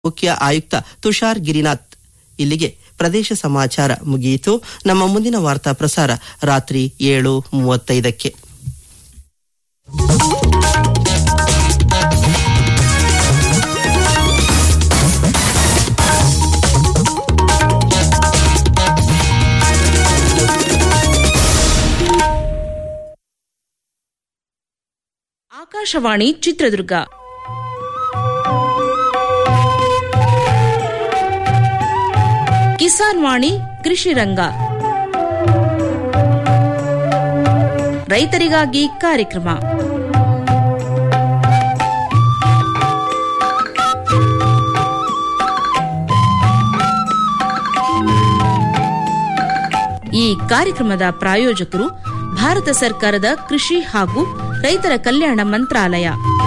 ಮುಖ್ಯ ಆಯುಕ್ತ ತುಷಾರ್ ಗಿರಿನಾಥ್ ಇಲ್ಲಿಗೆ ಪ್ರದೇಶ ಸಮಾಚಾರ ಮುಗಿಯಿತು ನಮ್ಮ ಮುಂದಿನ ವಾರ್ತಾ ಪ್ರಸಾರ ರಾತ್ರಿ ಏಳು ಮೂವತ್ತೈದಕ್ಕೆ ಆಕಾಶವಾಣಿ ಚಿತ್ರದುರ್ಗ ಕಿಸಾನ್ ವಾಣಿ ಕೃಷಿ ರಂಗ ರೈತರಿಗಾಗಿ ಕಾರ್ಯಕ್ರಮ ಈ ಕಾರ್ಯಕ್ರಮದ ಪ್ರಾಯೋಜಕರು ಭಾರತ ಸರ್ಕಾರದ ಕೃಷಿ ಹಾಗೂ ರೈತರ ಕಲ್ಯಾಣ ಮಂತ್ರಾಲಯ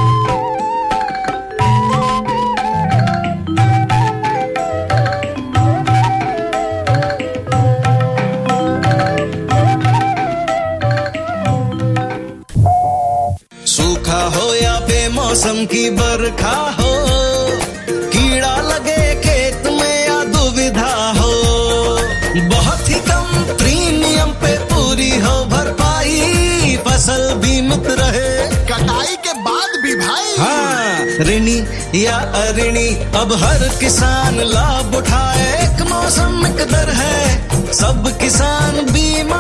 सूखा हो या बेमौसम की बरखा हो कीड़ा लगे खेत में या दुविधा हो बहुत ही कम प्रीमियम पे पूरी हो भरपाई फसल बीमित रहे कटाई के बाद भी भाई हाँ ऋणी या अऋणी अब हर किसान लाभ उठाए एक मौसम एक दर है सब किसान बीमा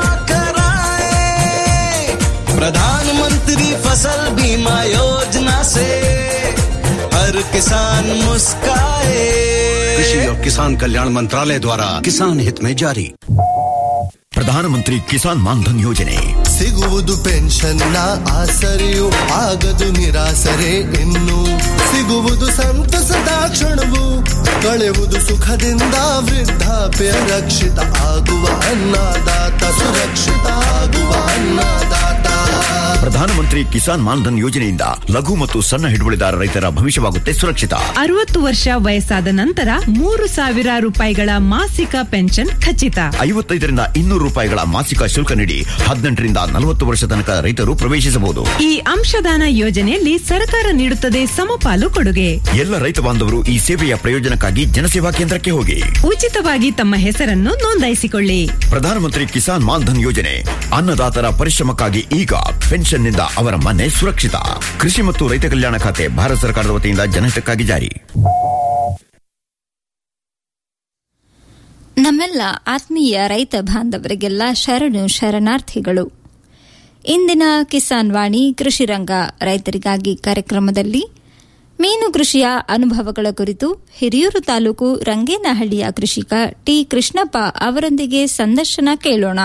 कराए प्रधानमंत्री फसल बीमा योजना से हर किसान मुस्काए कृषि और किसान कल्याण मंत्रालय द्वारा किसान हित में जारी ಪ್ರಧಾನಮಂತ್ರಿ ಕಿಸಾನ್ ಮಾನ್ಧನ್ ಯೋಜನೆ ಸಿಗುವುದು ಪೆನ್ಷನ್ನ ಆಸರೆಯು ಆಗದು ನಿರಾಸರೆ ಇನ್ನು ಸಿಗುವುದು ಸಂತಸದ ಕ್ಷಣವು ಕಳೆಯುವುದು ಸುಖದಿಂದ ವೃದ್ಧಾಪ್ಯ ರಕ್ಷಿತ ಆಗುವ ಅನ್ನದಾತ ಸುರಕ್ಷಿತ ಆಗುವ ಅನ್ನದಾತ ಪ್ರಧಾನಮಂತ್ರಿ ಕಿಸಾನ್ ಮಾನ್ಧನ್ ಯೋಜನೆಯಿಂದ ಲಘು ಮತ್ತು ಸಣ್ಣ ಹಿಡುವಳಿದಾರ ರೈತರ ಭವಿಷ್ಯವಾಗುತ್ತೆ ಸುರಕ್ಷಿತ ಅರವತ್ತು ವರ್ಷ ವಯಸ್ಸಾದ ನಂತರ ಮೂರು ಸಾವಿರ ರೂಪಾಯಿಗಳ ಮಾಸಿಕ ಪೆನ್ಷನ್ ಖಚಿತ ಐವತ್ತೈದರಿಂದ ಇನ್ನೂರು ರೂಪಾಯಿಗಳ ಮಾಸಿಕ ಶುಲ್ಕ ನೀಡಿ ಹದಿನೆಂಟರಿಂದ ನಲವತ್ತು ವರ್ಷ ತನಕ ರೈತರು ಪ್ರವೇಶಿಸಬಹುದು ಈ ಅಂಶದಾನ ಯೋಜನೆಯಲ್ಲಿ ಸರ್ಕಾರ ನೀಡುತ್ತದೆ ಸಮಪಾಲು ಕೊಡುಗೆ ಎಲ್ಲ ರೈತ ಬಾಂಧವರು ಈ ಸೇವೆಯ ಪ್ರಯೋಜನಕ್ಕಾಗಿ ಜನಸೇವಾ ಕೇಂದ್ರಕ್ಕೆ ಹೋಗಿ ಉಚಿತವಾಗಿ ತಮ್ಮ ಹೆಸರನ್ನು ನೋಂದಾಯಿಸಿಕೊಳ್ಳಿ ಪ್ರಧಾನಮಂತ್ರಿ ಕಿಸಾನ್ ಮಾನ್ಧನ್ ಯೋಜನೆ ಅನ್ನದಾತರ ಪರಿಶ್ರಮಕ್ಕಾಗಿ ಈಗ ಪೆನ್ಷನ್ನಿಂದ ಅವರ ಮನೆ ಸುರಕ್ಷಿತ ಕೃಷಿ ಮತ್ತು ರೈತ ಕಲ್ಯಾಣ ಖಾತೆ ಭಾರತ ಸರ್ಕಾರದ ವತಿಯಿಂದ ಜನಹಿತಕ್ಕಾಗಿ ಜಾರಿ ನಮ್ಮೆಲ್ಲ ಆತ್ಮೀಯ ರೈತ ಬಾಂಧವರಿಗೆಲ್ಲ ಶರಣು ಶರಣಾರ್ಥಿಗಳು ಇಂದಿನ ಕಿಸಾನ್ ವಾಣಿ ಕೃಷಿ ರಂಗ ರೈತರಿಗಾಗಿ ಕಾರ್ಯಕ್ರಮದಲ್ಲಿ ಮೀನು ಕೃಷಿಯ ಅನುಭವಗಳ ಕುರಿತು ಹಿರಿಯೂರು ತಾಲೂಕು ರಂಗೇನಹಳ್ಳಿಯ ಕೃಷಿಕ ಟಿ ಕೃಷ್ಣಪ್ಪ ಅವರೊಂದಿಗೆ ಸಂದರ್ಶನ ಕೇಳೋಣ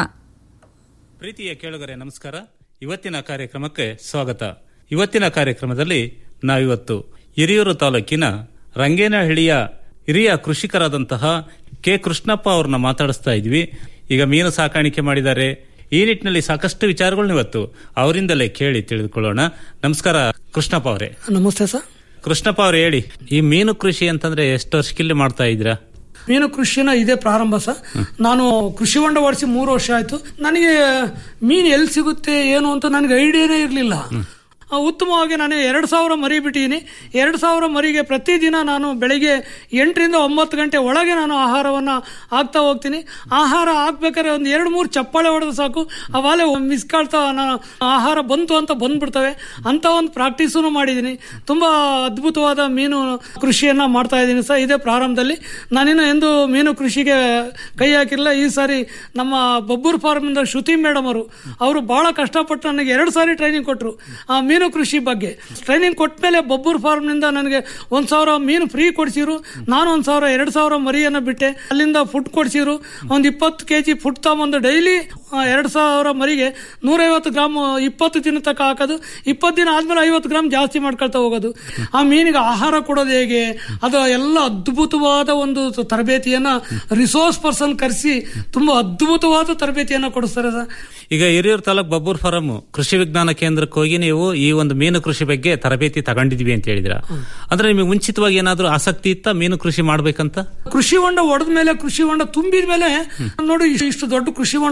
ಪ್ರೀತಿಯ ಕೇಳುಗರೆ ನಮಸ್ಕಾರ ಇವತ್ತಿನ ಕಾರ್ಯಕ್ರಮಕ್ಕೆ ಸ್ವಾಗತ ಇವತ್ತಿನ ಕಾರ್ಯಕ್ರಮದಲ್ಲಿ ನಾವಿವತ್ತು ಹಿರಿಯೂರು ತಾಲೂಕಿನ ರಂಗೇನಹಳ್ಳಿಯ ಹಿರಿಯ ಕೃಷಿಕರಾದಂತಹ ಕೆ ಕೃಷ್ಣಪ್ಪ ಅವ್ರನ್ನ ಮಾತಾಡಿಸ್ತಾ ಇದ್ವಿ ಈಗ ಮೀನು ಸಾಕಾಣಿಕೆ ಮಾಡಿದ್ದಾರೆ ಈ ನಿಟ್ಟಿನಲ್ಲಿ ಸಾಕಷ್ಟು ವಿಚಾರಗಳನ್ನ ಇವತ್ತು ಅವರಿಂದಲೇ ಕೇಳಿ ತಿಳಿದುಕೊಳ್ಳೋಣ ನಮಸ್ಕಾರ ಕೃಷ್ಣಪ್ಪ ಅವರೇ ನಮಸ್ತೆ ಸರ್ ಕೃಷ್ಣಪ್ಪ ಅವ್ರು ಹೇಳಿ ಈ ಮೀನು ಕೃಷಿ ಅಂತಂದ್ರೆ ಎಷ್ಟು ವರ್ಷಕ್ಕಿಲ್ಲಿ ಮಾಡ್ತಾ ಇದ್ದೀರಾ ಮೀನು ಕೃಷಿನ ಇದೇ ಪ್ರಾರಂಭ ಸರ್ ನಾನು ಕೃಷಿ ಹೊಂಡ ಓಡಿಸಿ ಮೂರು ವರ್ಷ ಆಯ್ತು ನನಗೆ ಮೀನು ಎಲ್ಲಿ ಸಿಗುತ್ತೆ ಏನು ಅಂತ ನನಗೆ ಐಡಿಯಾನೇ ಇರಲಿಲ್ಲ ಉತ್ತಮವಾಗಿ ನಾನು ಎರಡು ಸಾವಿರ ಮರಿ ಬಿಟ್ಟಿದ್ದೀನಿ ಎರಡು ಸಾವಿರ ಮರಿಗೆ ಪ್ರತಿದಿನ ನಾನು ಬೆಳಿಗ್ಗೆ ಎಂಟರಿಂದ ಒಂಬತ್ತು ಗಂಟೆ ಒಳಗೆ ನಾನು ಆಹಾರವನ್ನು ಹಾಕ್ತಾ ಹೋಗ್ತೀನಿ ಆಹಾರ ಹಾಕ್ಬೇಕಾದ್ರೆ ಒಂದು ಎರಡು ಮೂರು ಚಪ್ಪಾಳೆ ಹೊಡೆದು ಸಾಕು ಅವಾಗಲೇ ಮಿಸ್ ಕಾಳ್ತಾ ನಾನು ಆಹಾರ ಬಂತು ಅಂತ ಬಂದ್ಬಿಡ್ತವೆ ಅಂತ ಒಂದು ಪ್ರಾಕ್ಟೀಸನ್ನು ಮಾಡಿದ್ದೀನಿ ತುಂಬ ಅದ್ಭುತವಾದ ಮೀನು ಕೃಷಿಯನ್ನು ಮಾಡ್ತಾ ಇದ್ದೀನಿ ಸರ್ ಇದೇ ಪ್ರಾರಂಭದಲ್ಲಿ ನಾನಿನ್ನು ಎಂದು ಮೀನು ಕೃಷಿಗೆ ಕೈ ಹಾಕಿಲ್ಲ ಈ ಸಾರಿ ನಮ್ಮ ಬಬ್ಬೂರ್ ಫಾರ್ಮಿಂದ ಶ್ರುತಿ ಮೇಡಮ್ ಅವರು ಅವರು ಬಹಳ ಕಷ್ಟಪಟ್ಟು ನನಗೆ ಎರಡು ಸಾರಿ ಟ್ರೈನಿಂಗ್ ಕೊಟ್ಟರು ಆ ಮೀನು ಕೃಷಿ ಬಗ್ಗೆ ಟ್ರೈನಿಂಗ್ ಕೊಟ್ಟ ಮೇಲೆ ಬಬ್ಬೂರ್ ಫಾರ್ಮ್ನಿಂದ ನನಗೆ ಒಂದು ಸಾವಿರ ಮೀನು ಫ್ರೀ ಕೊಡಿಸಿರು ನಾನು ಒಂದು ಸಾವಿರ ಎರಡು ಸಾವಿರ ಮರಿಯನ್ನು ಬಿಟ್ಟೆ ಅಲ್ಲಿಂದ ಫುಡ್ ಕೊಡಿಸಿರು ಒಂದು ಇಪ್ಪತ್ತು ಕೆ ಜಿ ಫುಡ್ ತಗೊಂಬಂದು ಡೈಲಿ ಎರಡು ಸಾವಿರ ಮರಿಗೆ ನೂರೈವತ್ತು ಗ್ರಾಮ್ ಇಪ್ಪತ್ತು ದಿನ ತನಕ ಹಾಕೋದು ಇಪ್ಪತ್ತು ದಿನ ಆದ್ಮೇಲೆ ಐವತ್ತು ಗ್ರಾಮ್ ಜಾಸ್ತಿ ಮಾಡ್ಕೊಳ್ತಾ ಹೋಗೋದು ಆ ಮೀನಿಗೆ ಆಹಾರ ಕೊಡೋದು ಹೇಗೆ ಅದು ಎಲ್ಲ ಅದ್ಭುತವಾದ ಒಂದು ತರಬೇತಿಯನ್ನ ರಿಸೋರ್ಸ್ ಪರ್ಸನ್ ಕರೆಸಿ ತುಂಬಾ ಅದ್ಭುತವಾದ ತರಬೇತಿಯನ್ನ ಕೊಡಿಸ್ತಾರೆ ಸರ್ ಈಗ ಹಿರಿಯೂರು ತಾಲೂಕ್ ಬಬ್ಬೂರ್ ಫಾರಂ ಕೃಷಿ ವಿಜ್ಞಾನ ಕೇಂದ್ರಕ್ಕೆ ಹೋಗಿ ನೀವು ಈ ಒಂದು ಮೀನು ಕೃಷಿ ಬಗ್ಗೆ ತರಬೇತಿ ತಗೊಂಡಿದ್ವಿ ಅಂತ ಹೇಳಿದ್ರ ಅಂದ್ರೆ ನಿಮಗೆ ಮುಂಚಿತವಾಗಿ ಏನಾದ್ರೂ ಆಸಕ್ತಿ ಇತ್ತ ಮೀನು ಕೃಷಿ ಮಾಡ್ಬೇಕಂತ ಕೃಷಿ ಹೊಂಡ ಹೊಡೆದ ಮೇಲೆ ಕೃಷಿ ಹೊಂಡ ತುಂಬಿದ ಮೇಲೆ ನೋಡಿ ಇಷ್ಟು- ಇಷ್ಟು ದೊಡ್ಡ ಕೃಷಿ ಹೊಂಡ ಹೊಡೆದಿದ್ದೀನಿ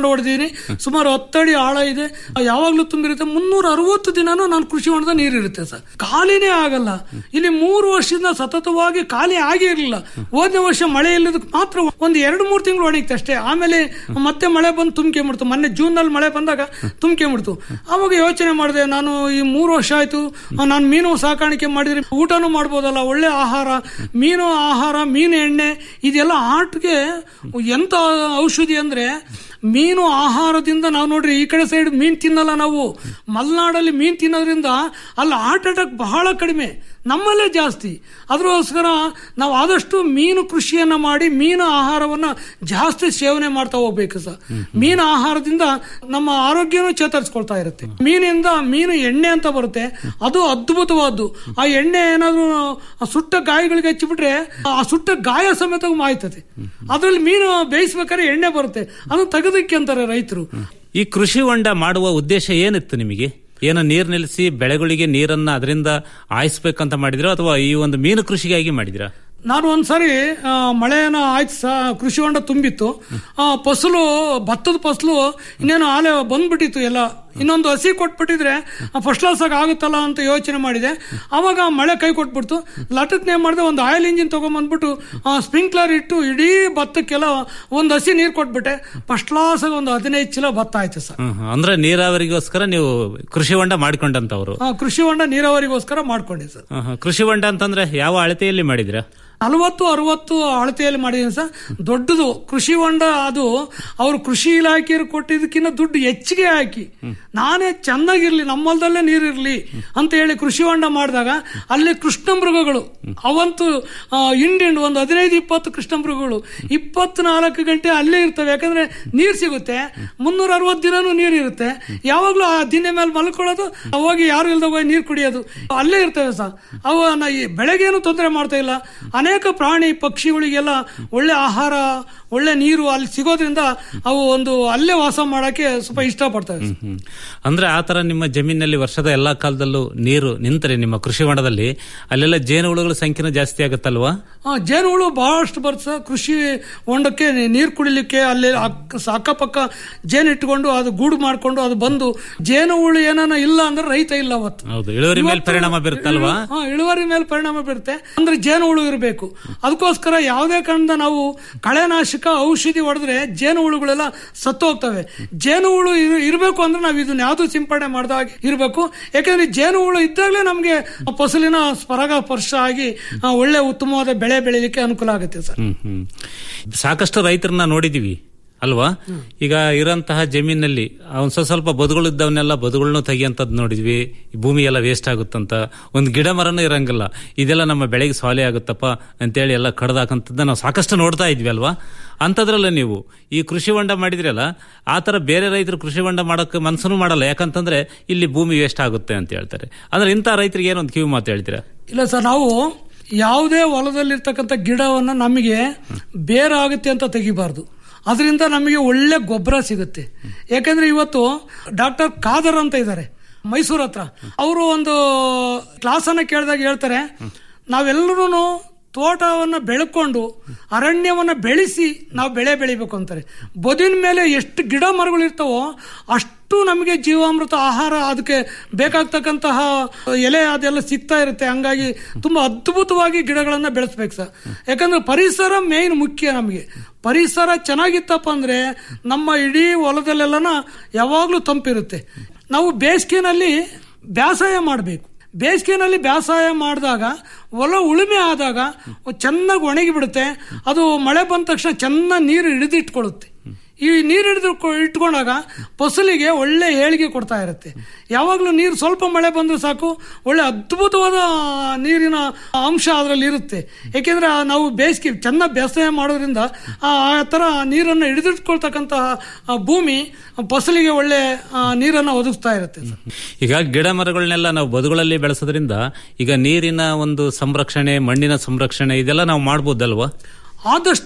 ಸುಮಾರು ಹತ್ತಡಿ ಆಳ ಇದೆ ಯಾವಾಗ್ಲೂ ತುಂಬಿರುತ್ತೆ ಮುನ್ನೂರ ಅರವತ್ತು ದಿನಾನು ನಾನು ಕೃಷಿ ಹೊಂಡದ ನೀರಿರುತ್ತೆ ಸರ್ ಖಾಲಿನೇ ಆಗಲ್ಲ ಇಲ್ಲಿ ಮೂರು ವರ್ಷದಿಂದ ಸತತವಾಗಿ ಖಾಲಿ ಆಗೇ ಇರಲಿಲ್ಲ ಹೋದನೇ ವರ್ಷ ಮಳೆ ಇಲ್ಲದಕ್ಕೆ ಮಾತ್ರ ಒಂದು ಎರಡು ಮೂರು ತಿಂಗಳು ಒಣಗಿತ್ತು ಅಷ್ಟೇ ಆಮೇಲೆ ಮತ್ತೆ ಮಳೆ ಬಂದು ತುಂಬ್ಕೊಂಬಿಡ್ತು ಮೊನ್ನೆ ಜೂನ್ ನಲ್ಲಿ ಮಳೆ ಬಂದಾಗ ತುಂಬ್ಕೊಂಬಿಡ್ತು ಅವಾಗ ಯೋಚನೆ ಮಾಡಿದೆ ನಾನು ಈ ಮೂರು ವರ್ಷ ಆಯ್ತು ನಾನು ಮೀನು ಸಾಕಾಣಿಕೆ ಮಾಡಿದ್ರೆ ಊಟನೂ ಮಾಡ್ಬೋದಲ್ಲ ಒಳ್ಳೆ ಆಹಾರ ಮೀನು ಆಹಾರ ಮೀನು ಎಣ್ಣೆ ಇದೆಲ್ಲ ಆರ್ಟ್ಗೆ ಎಂತ ಔಷಧಿ ಅಂದ್ರೆ ಮೀನು ಆಹಾರದಿಂದ ನಾವು ನೋಡ್ರಿ ಈ ಕಡೆ ಸೈಡ್ ಮೀನ್ ತಿನ್ನಲ್ಲ ನಾವು ಮಲೆನಾಡಲ್ಲಿ ಮೀನ್ ತಿನ್ನೋದ್ರಿಂದ ಅಲ್ಲಿ ಹಾರ್ಟ್ ಅಟ್ಯಾಕ್ ಬಹಳ ಕಡಿಮೆ ನಮ್ಮಲ್ಲೇ ಜಾಸ್ತಿ ಅದಕ್ಕೋಸ್ಕರ ನಾವು ಆದಷ್ಟು ಮೀನು ಕೃಷಿಯನ್ನ ಮಾಡಿ ಮೀನು ಆಹಾರವನ್ನ ಜಾಸ್ತಿ ಸೇವನೆ ಮಾಡ್ತಾ ಹೋಗ್ಬೇಕು ಸರ್ ಮೀನು ಆಹಾರದಿಂದ ನಮ್ಮ ಆರೋಗ್ಯನೂ ಚೇತರಿಸ್ಕೊಳ್ತಾ ಇರುತ್ತೆ ಮೀನಿಂದ ಮೀನು ಎಣ್ಣೆ ಅಂತ ಬರುತ್ತೆ ಅದು ಅದ್ಭುತವಾದ್ದು ಆ ಎಣ್ಣೆ ಏನಾದ್ರು ಆ ಸುಟ್ಟ ಗಾಯಗಳಿಗೆ ಹಚ್ಚಿಬಿಟ್ರೆ ಆ ಸುಟ್ಟ ಗಾಯ ಸಮೇತ ಮಾಯ್ತದೆ ಅದ್ರಲ್ಲಿ ಮೀನು ಬೇಯಿಸ್ಬೇಕಾದ್ರೆ ಎಣ್ಣೆ ಬರುತ್ತೆ ಅದು ತೆಗೆದಕ್ಕೆ ಅಂತಾರೆ ರೈತರು ಈ ಕೃಷಿ ಹೊಂಡ ಮಾಡುವ ಉದ್ದೇಶ ಏನಿತ್ತು ನಿಮಗೆ ಏನೋ ನೀರು ನಿಲ್ಲಿಸಿ ಬೆಳೆಗಳಿಗೆ ನೀರನ್ನ ಅದರಿಂದ ಆಯಿಸ್ಬೇಕಂತ ಮಾಡಿದ್ರೋ ಅಥವಾ ಈ ಒಂದು ಮೀನು ಕೃಷಿಗಾಗಿ ಮಾಡಿದ್ರಾ ನಾನು ಒಂದ್ಸರಿ ಆ, ಮಳೆನ ಆಯ್ತು ಸ ಕೃಷಿ ಹೊಂಡ ತುಂಬಿತ್ತು ಆ, ಫಸಲು ಭತ್ತದ ಫಸಲು ಇನ್ನೇನು ಆಲೆ ಬಂದ್ಬಿಟ್ಟಿತ್ತು ಎಲ್ಲ ಇನ್ನೊಂದು ಹಸಿ ಕೊಟ್ಬಿಟ್ಟಿದ್ರೆ ಫಸ್ಟ್ ಕ್ಲಾಸ್ ಆಗಿ ಆಗುತ್ತಲ್ಲ ಅಂತ ಯೋಚನೆ ಮಾಡಿದೆ ಅವಾಗ ಮಳೆ ಕೈ ಕೊಟ್ಬಿಡ್ತು ಲಟಕ್ನೆ ಮಾಡಿದೆ ಒಂದು ಆಯಿಲ್ ಇಂಜಿನ್ ತಗೊಂಬಂದ್ಬಿಟ್ಟು ಸ್ಪ್ರಿಂಕ್ಲರ್ ಇಟ್ಟು ಇಡೀ ಭತ್ತಕ್ಕೆಲ್ಲ ಒಂದು ಹಸಿ ನೀರು ಕೊಟ್ಬಿಟ್ಟೆ ಫಸ್ಟ್ ಕ್ಲಾಸ್ ಆಗಿ ಒಂದು ಹದಿನೈದು ಚೀಲ ಭತ್ತ ಆಯ್ತು ಸರ್ ಹ್ಮ್, ಹ್ಮ್. ಅಂದ್ರೆ ನೀರಾವರಿಗೋಸ್ಕರ ನೀವು ಕೃಷಿ ಹೊಂಡ ಮಾಡಿಕೊಂಡಂತವ್ರು ಆ, ಕೃಷಿ ಹೊಂಡ ನೀರಾವರಿಗೋಸ್ಕರ ಮಾಡ್ಕೊಂಡೆ ಸರ್ ಹ್ಮ್, ಹ್ಮ್. ಕೃಷಿ ಹೊಂಡ ಅಂತಂದ್ರೆ ಯಾವ ಅಳತೆಯಲ್ಲಿ ಮಾಡಿದ್ರಾ ನಲವತ್ತು ಅರವತ್ತು ಅಳತೆಯಲ್ಲಿ ಮಾಡಿದ್ದೀನಿ ಸರ್ ದೊಡ್ಡದು ಕೃಷಿ ಹೊಂಡ ಅದು ಅವರು ಕೃಷಿ ಇಲಾಖೆಯವರು ಕೊಟ್ಟಿದ್ದಕ್ಕಿಂತ ದುಡ್ಡು ಹೆಚ್ಚಿಗೆ ಹಾಕಿ ನಾನೇ ಚೆನ್ನಾಗಿರ್ಲಿ ನಮ್ಮಲ್ದಲ್ಲೇ ನೀರಿರ್ಲಿ ಅಂತ ಹೇಳಿ ಕೃಷಿ ಹೊಂಡ ಮಾಡಿದಾಗ ಅಲ್ಲಿ ಕೃಷ್ಣ ಮೃಗಗಳು ಅವಂತೂ ಆ, ಹಿಂಡಿಂಡು ಒಂದು ಹದಿನೈದು ಇಪ್ಪತ್ತು ಕೃಷ್ಣ ಮೃಗಗಳು ಇಪ್ಪತ್ನಾಲ್ಕು ಗಂಟೆ ಅಲ್ಲೇ ಇರ್ತವೆ ಯಾಕಂದ್ರೆ ನೀರು ಸಿಗುತ್ತೆ ಮುನ್ನೂರ ಅರವತ್ತು ದಿನನೂ ನೀರು ಇರುತ್ತೆ ಯಾವಾಗ್ಲೂ ಆ ದಿನ ಮೇಲೆ ಮಲ್ಕೊಳ್ಳೋದು ಹೋಗಿ ಯಾರು ಇಲ್ದ ಹೋಗಿ ನೀರು ಕುಡಿಯೋದು ಅಲ್ಲೇ ಇರ್ತವೆ ಸರ್ ಅವು ನ- ಈ ಬೆಳೆಗೇನು ತೊಂದರೆ ಮಾಡ್ತಾ ಇಲ್ಲ ಅನೇಕ ಪ್ರಾಣಿ ಪಕ್ಷಿಗಳಿಗೆಲ್ಲ ಒಳ್ಳೆ ಆಹಾರ ಒಳ್ಳೆ ನೀರು ಅಲ್ಲಿ ಸಿಗೋದ್ರಿಂದ ಅವು ಒಂದು ಅಲ್ಲೇ ವಾಸ ಮಾಡಕ್ಕೆ ಸ್ವಲ್ಪ ಇಷ್ಟಪಡ್ತವೆ ಸರ್. ಹ್ಮ್. ಅಂದ್ರೆ ಆತರ ನಿಮ್ಮ ಜಮೀನಲ್ಲಿ ವರ್ಷದ ಎಲ್ಲಾ ಕಾಲದಲ್ಲೂ ನೀರು ನಿಂತರೆ ನಿಮ್ಮ ಕೃಷಿ ಹೊಂಡದಲ್ಲಿ ಅಲ್ಲೆಲ್ಲ ಜೇನುಹುಳುಗಳ ಸಂಖ್ಯೆನೂ ಜಾಸ್ತಿ ಆಗುತ್ತಲ್ವಾ ಆ, ಜೇನುಹುಳು ಬಹಳಷ್ಟು ಬರುತ್ತೆ ಸರ್ ಕೃಷಿ ಹೊಂಡಕ್ಕೆ ನೀರು ಕುಡಿಲಿಕ್ಕೆ ಅಲ್ಲಿ ಅಕ್ಕ- ಅಕ್ಕಪಕ್ಕ ಜೇನು ಇಟ್ಕೊಂಡು ಅದು ಗೂಡು ಮಾಡ್ಕೊಂಡು ಅದು ಬಂದು ಜೇನುಹುಳು ಏನಾನ ಇಲ್ಲ ಅಂದ್ರೆ ರೈತ ಇಲ್ಲ ಅವತ್ತು ಹೌದು ಇಳುವರಿ ಮೇಲೆ ಇವತ್ತು ಪರಿಣಾಮ ಬೀರುತ್ತಲ್ವಾ ಹಾ, ಇಳುವರಿ ಮೇಲೆ ಪರಿಣಾಮ ಬೀರುತ್ತೆ ಅಂದ್ರೆ ಜೇನುಹುಳು ಇರಬೇಕು ಅದಕ್ಕೋಸ್ಕರ ಯಾವುದೇ ಕಾರಣದ ನಾವು ಕಳೆನಾಶಕ ಔಷಧಿ ಹೊಡೆದ್ರೆ ಜೇನುಹುಳುಗಳೆಲ್ಲ ಸತ್ತು ಹೋಗ್ತವೆ ಜೇನುಹುಳು ಇರ್- ಇರ್ಬೇಕು ಅಂದ್ರೆ ನಾವು ಇದನ್ನ ಯಾವ್ದು ಸಿಂಪಡಣೆ ಮಾಡಿದಾಗ ಇರಬೇಕು ಯಾಕಂದ್ರೆ ಜೇನುಹುಳು ಇದ್ದಾಗಲೇ ನಮಗೆ ಫಸಲಿನ ಸ್ಪರಾಗ ಸ್ಪರ್ಶ ಆಗಿ ಆ, ಒಳ್ಳೆ ಉತ್ತಮವಾದ ಬೆಳೆ ಬೆಳಿಲಿಕ್ಕೆ ಅನುಕೂಲ ಆಗುತ್ತೆ ಸರ್ ಹ್ಮ್ ಹ್ಮ್ ಸಾಕಷ್ಟು ರೈತರನ್ನ ನೋಡಿದೀವಿ ಅಲ್ವಾ ಈಗ ಇರೋಂತಹ ಜಮೀನಲ್ಲಿ ಒಂದ್ ಸ್ವಲ್ಪ ಸ್ವಲ್ಪ ಬದುಗಳು ಇದ್ದವನ್ನೆಲ್ಲ ಬದುಗಳನ್ನೂ ತೆಗಿಯಂತದ್ ನೋಡಿದ್ವಿ ಈ ಭೂಮಿ ಎಲ್ಲ ವೇಸ್ಟ್ ಆಗುತ್ತಂತ ಒಂದ್ ಗಿಡ ಮರನೂ ಇರಂಗಿಲ್ಲ ಇದೆಲ್ಲ ನಮ್ಮ ಬೆಳೆಗೆ ಸೊಲೆ ಆಗುತ್ತಪ್ಪ ಅಂತೇಳಿ ಎಲ್ಲ ಕಡ್ದಾಕಂತದ್ದ ನಾವು ಸಾಕಷ್ಟು ನೋಡ್ತಾ ಇದ್ವಿ ಅಲ್ವಾ ಅಂತದ್ರಲ್ಲ ನೀವು ಈ ಕೃಷಿ ಹೊಂಡ ಮಾಡಿದ್ರಲ್ಲ ಆ ತರ ಬೇರೆ ರೈತರು ಕೃಷಿ ಹೊಂಡ ಮಾಡಕ್ಕೆ ಮನ್ಸನ್ನು ಮಾಡಲ್ಲ ಯಾಕಂತಂದ್ರೆ ಇಲ್ಲಿ ಭೂಮಿ ವೇಸ್ಟ್ ಆಗುತ್ತೆ ಅಂತ ಹೇಳ್ತಾರೆ ಅಂದ್ರೆ ಇಂಥ ರೈತರಿಗೆ ಏನೊಂದು ಕಿವಿ ಮಾತು ಹೇಳ್ತೀರಾ ಇಲ್ಲ ಸರ್ ನಾವು ಯಾವುದೇ ಹೊಲದಲ್ಲಿರ್ತಕ್ಕಂಥ ಗಿಡವನ್ನು ನಮಗೆ ಬೇರೆ ಆಗುತ್ತೆ ಅಂತ ತೆಗಿಬಾರ್ದು ಅದರಿಂದ ನಮಗೆ ಒಳ್ಳೆ ಗೊಬ್ಬರ ಸಿಗುತ್ತೆ ಯಾಕಂದ್ರೆ ಇವತ್ತು ಡಾಕ್ಟರ್ ಖಾದರ್ ಅಂತ ಇದ್ದಾರೆ ಮೈಸೂರು ಹತ್ರ ಅವರು ಒಂದು ಕ್ಲಾಸನ್ನು ಕೇಳಿದಾಗ ಹೇಳ್ತಾರೆ ನಾವೆಲ್ಲರೂ ತೋಟವನ್ನು ಬೆಳ್ಕೊಂಡು ಅರಣ್ಯವನ್ನು ಬೆಳೆಸಿ ನಾವು ಬೆಳೆ ಬೆಳಿಬೇಕು ಅಂತಾರೆ ಬದುವಿನ ಮೇಲೆ ಎಷ್ಟು ಗಿಡ ಮರಗಳು ಇರ್ತಾವೋ ಅಷ್ಟು ನಮಗೆ ಜೀವಾಮೃತ ಆಹಾರ ಅದಕ್ಕೆ ಬೇಕಾಗ್ತಕ್ಕಂತಹ ಎಲೆ ಅದೆಲ್ಲ ಸಿಗ್ತಾ ಇರುತ್ತೆ ಹಂಗಾಗಿ ತುಂಬಾ ಅದ್ಭುತವಾಗಿ ಗಿಡಗಳನ್ನು ಬೆಳೆಸ್ಬೇಕು ಸರ್ ಯಾಕಂದ್ರೆ ಪರಿಸರ ಮೇನ್ ಮುಖ್ಯ ನಮಗೆ ಪರಿಸರ ಚೆನ್ನಾಗಿತ್ತಪ್ಪ ಅಂದ್ರೆ ನಮ್ಮ ಇಡೀ ಹೊಲದಲ್ಲೆಲ್ಲನ ಯಾವಾಗಲೂ ತಂಪಿರುತ್ತೆ ನಾವು ಬೇಸಿಗೆನಲ್ಲಿ ಬೇಸಾಯ ಮಾಡಬೇಕು ಬೇಸಿಗೆನಲ್ಲಿ ಬೇಸಾಯ ಮಾಡಿದಾಗ ಹೊಲ ಉಳುಮೆ ಆದಾಗ ಚೆನ್ನಾಗಿ ಒಣಗಿ ಬಿಡುತ್ತೆ ಅದು ಮಳೆ ಬಂದ ತಕ್ಷಣ ಚೆನ್ನಾಗಿ ನೀರು ಹಿಡಿದಿಟ್ಕೊಳ್ಳುತ್ತೆ ಈ ನೀರು ಹಿಡಿದು ಇಟ್ಕೊಂಡಾಗ ಫಸಲಿಗೆ ಒಳ್ಳೆ ಏಳಿಗೆ ಕೊಡ್ತಾ ಇರುತ್ತೆ ಯಾವಾಗಲೂ ನೀರು ಸ್ವಲ್ಪ ಮಳೆ ಬಂದ್ರೆ ಸಾಕು ಒಳ್ಳೆ ಅದ್ಭುತವಾದ ನೀರಿನ ಅಂಶ ಅದರಲ್ಲಿ ಇರುತ್ತೆ ಏಕೆಂದ್ರೆ ಆ ನಾವು ಬೇಸಿಗೆ ಚೆನ್ನಾಗಿ ಬೇಸಾಯ ಮಾಡೋದ್ರಿಂದ ಆ ಆ ಥರ ನೀರನ್ನು ಹಿಡಿದಿಟ್ಕೊಳ್ತಕ್ಕಂತಹ ಆ ಭೂಮಿ ಫಸಲಿಗೆ ಒಳ್ಳೆ ಆ, ನೀರನ್ನು ಒದಗಿಸ್ತಾ ಇರುತ್ತೆ ಸರ್ ಈಗ ಗಿಡ ಮರಗಳನ್ನೆಲ್ಲ ನಾವು ಬದುಗಳಲ್ಲಿ ಬೆಳೆಸೋದ್ರಿಂದ ಈಗ ನೀರಿನ ಒಂದು ಸಂರಕ್ಷಣೆ ಮಣ್ಣಿನ ಸಂರಕ್ಷಣೆ ಇದೆಲ್ಲ ನಾವು ಮಾಡ್ಬೋದಲ್ವಾ ಆದಷ್ಟು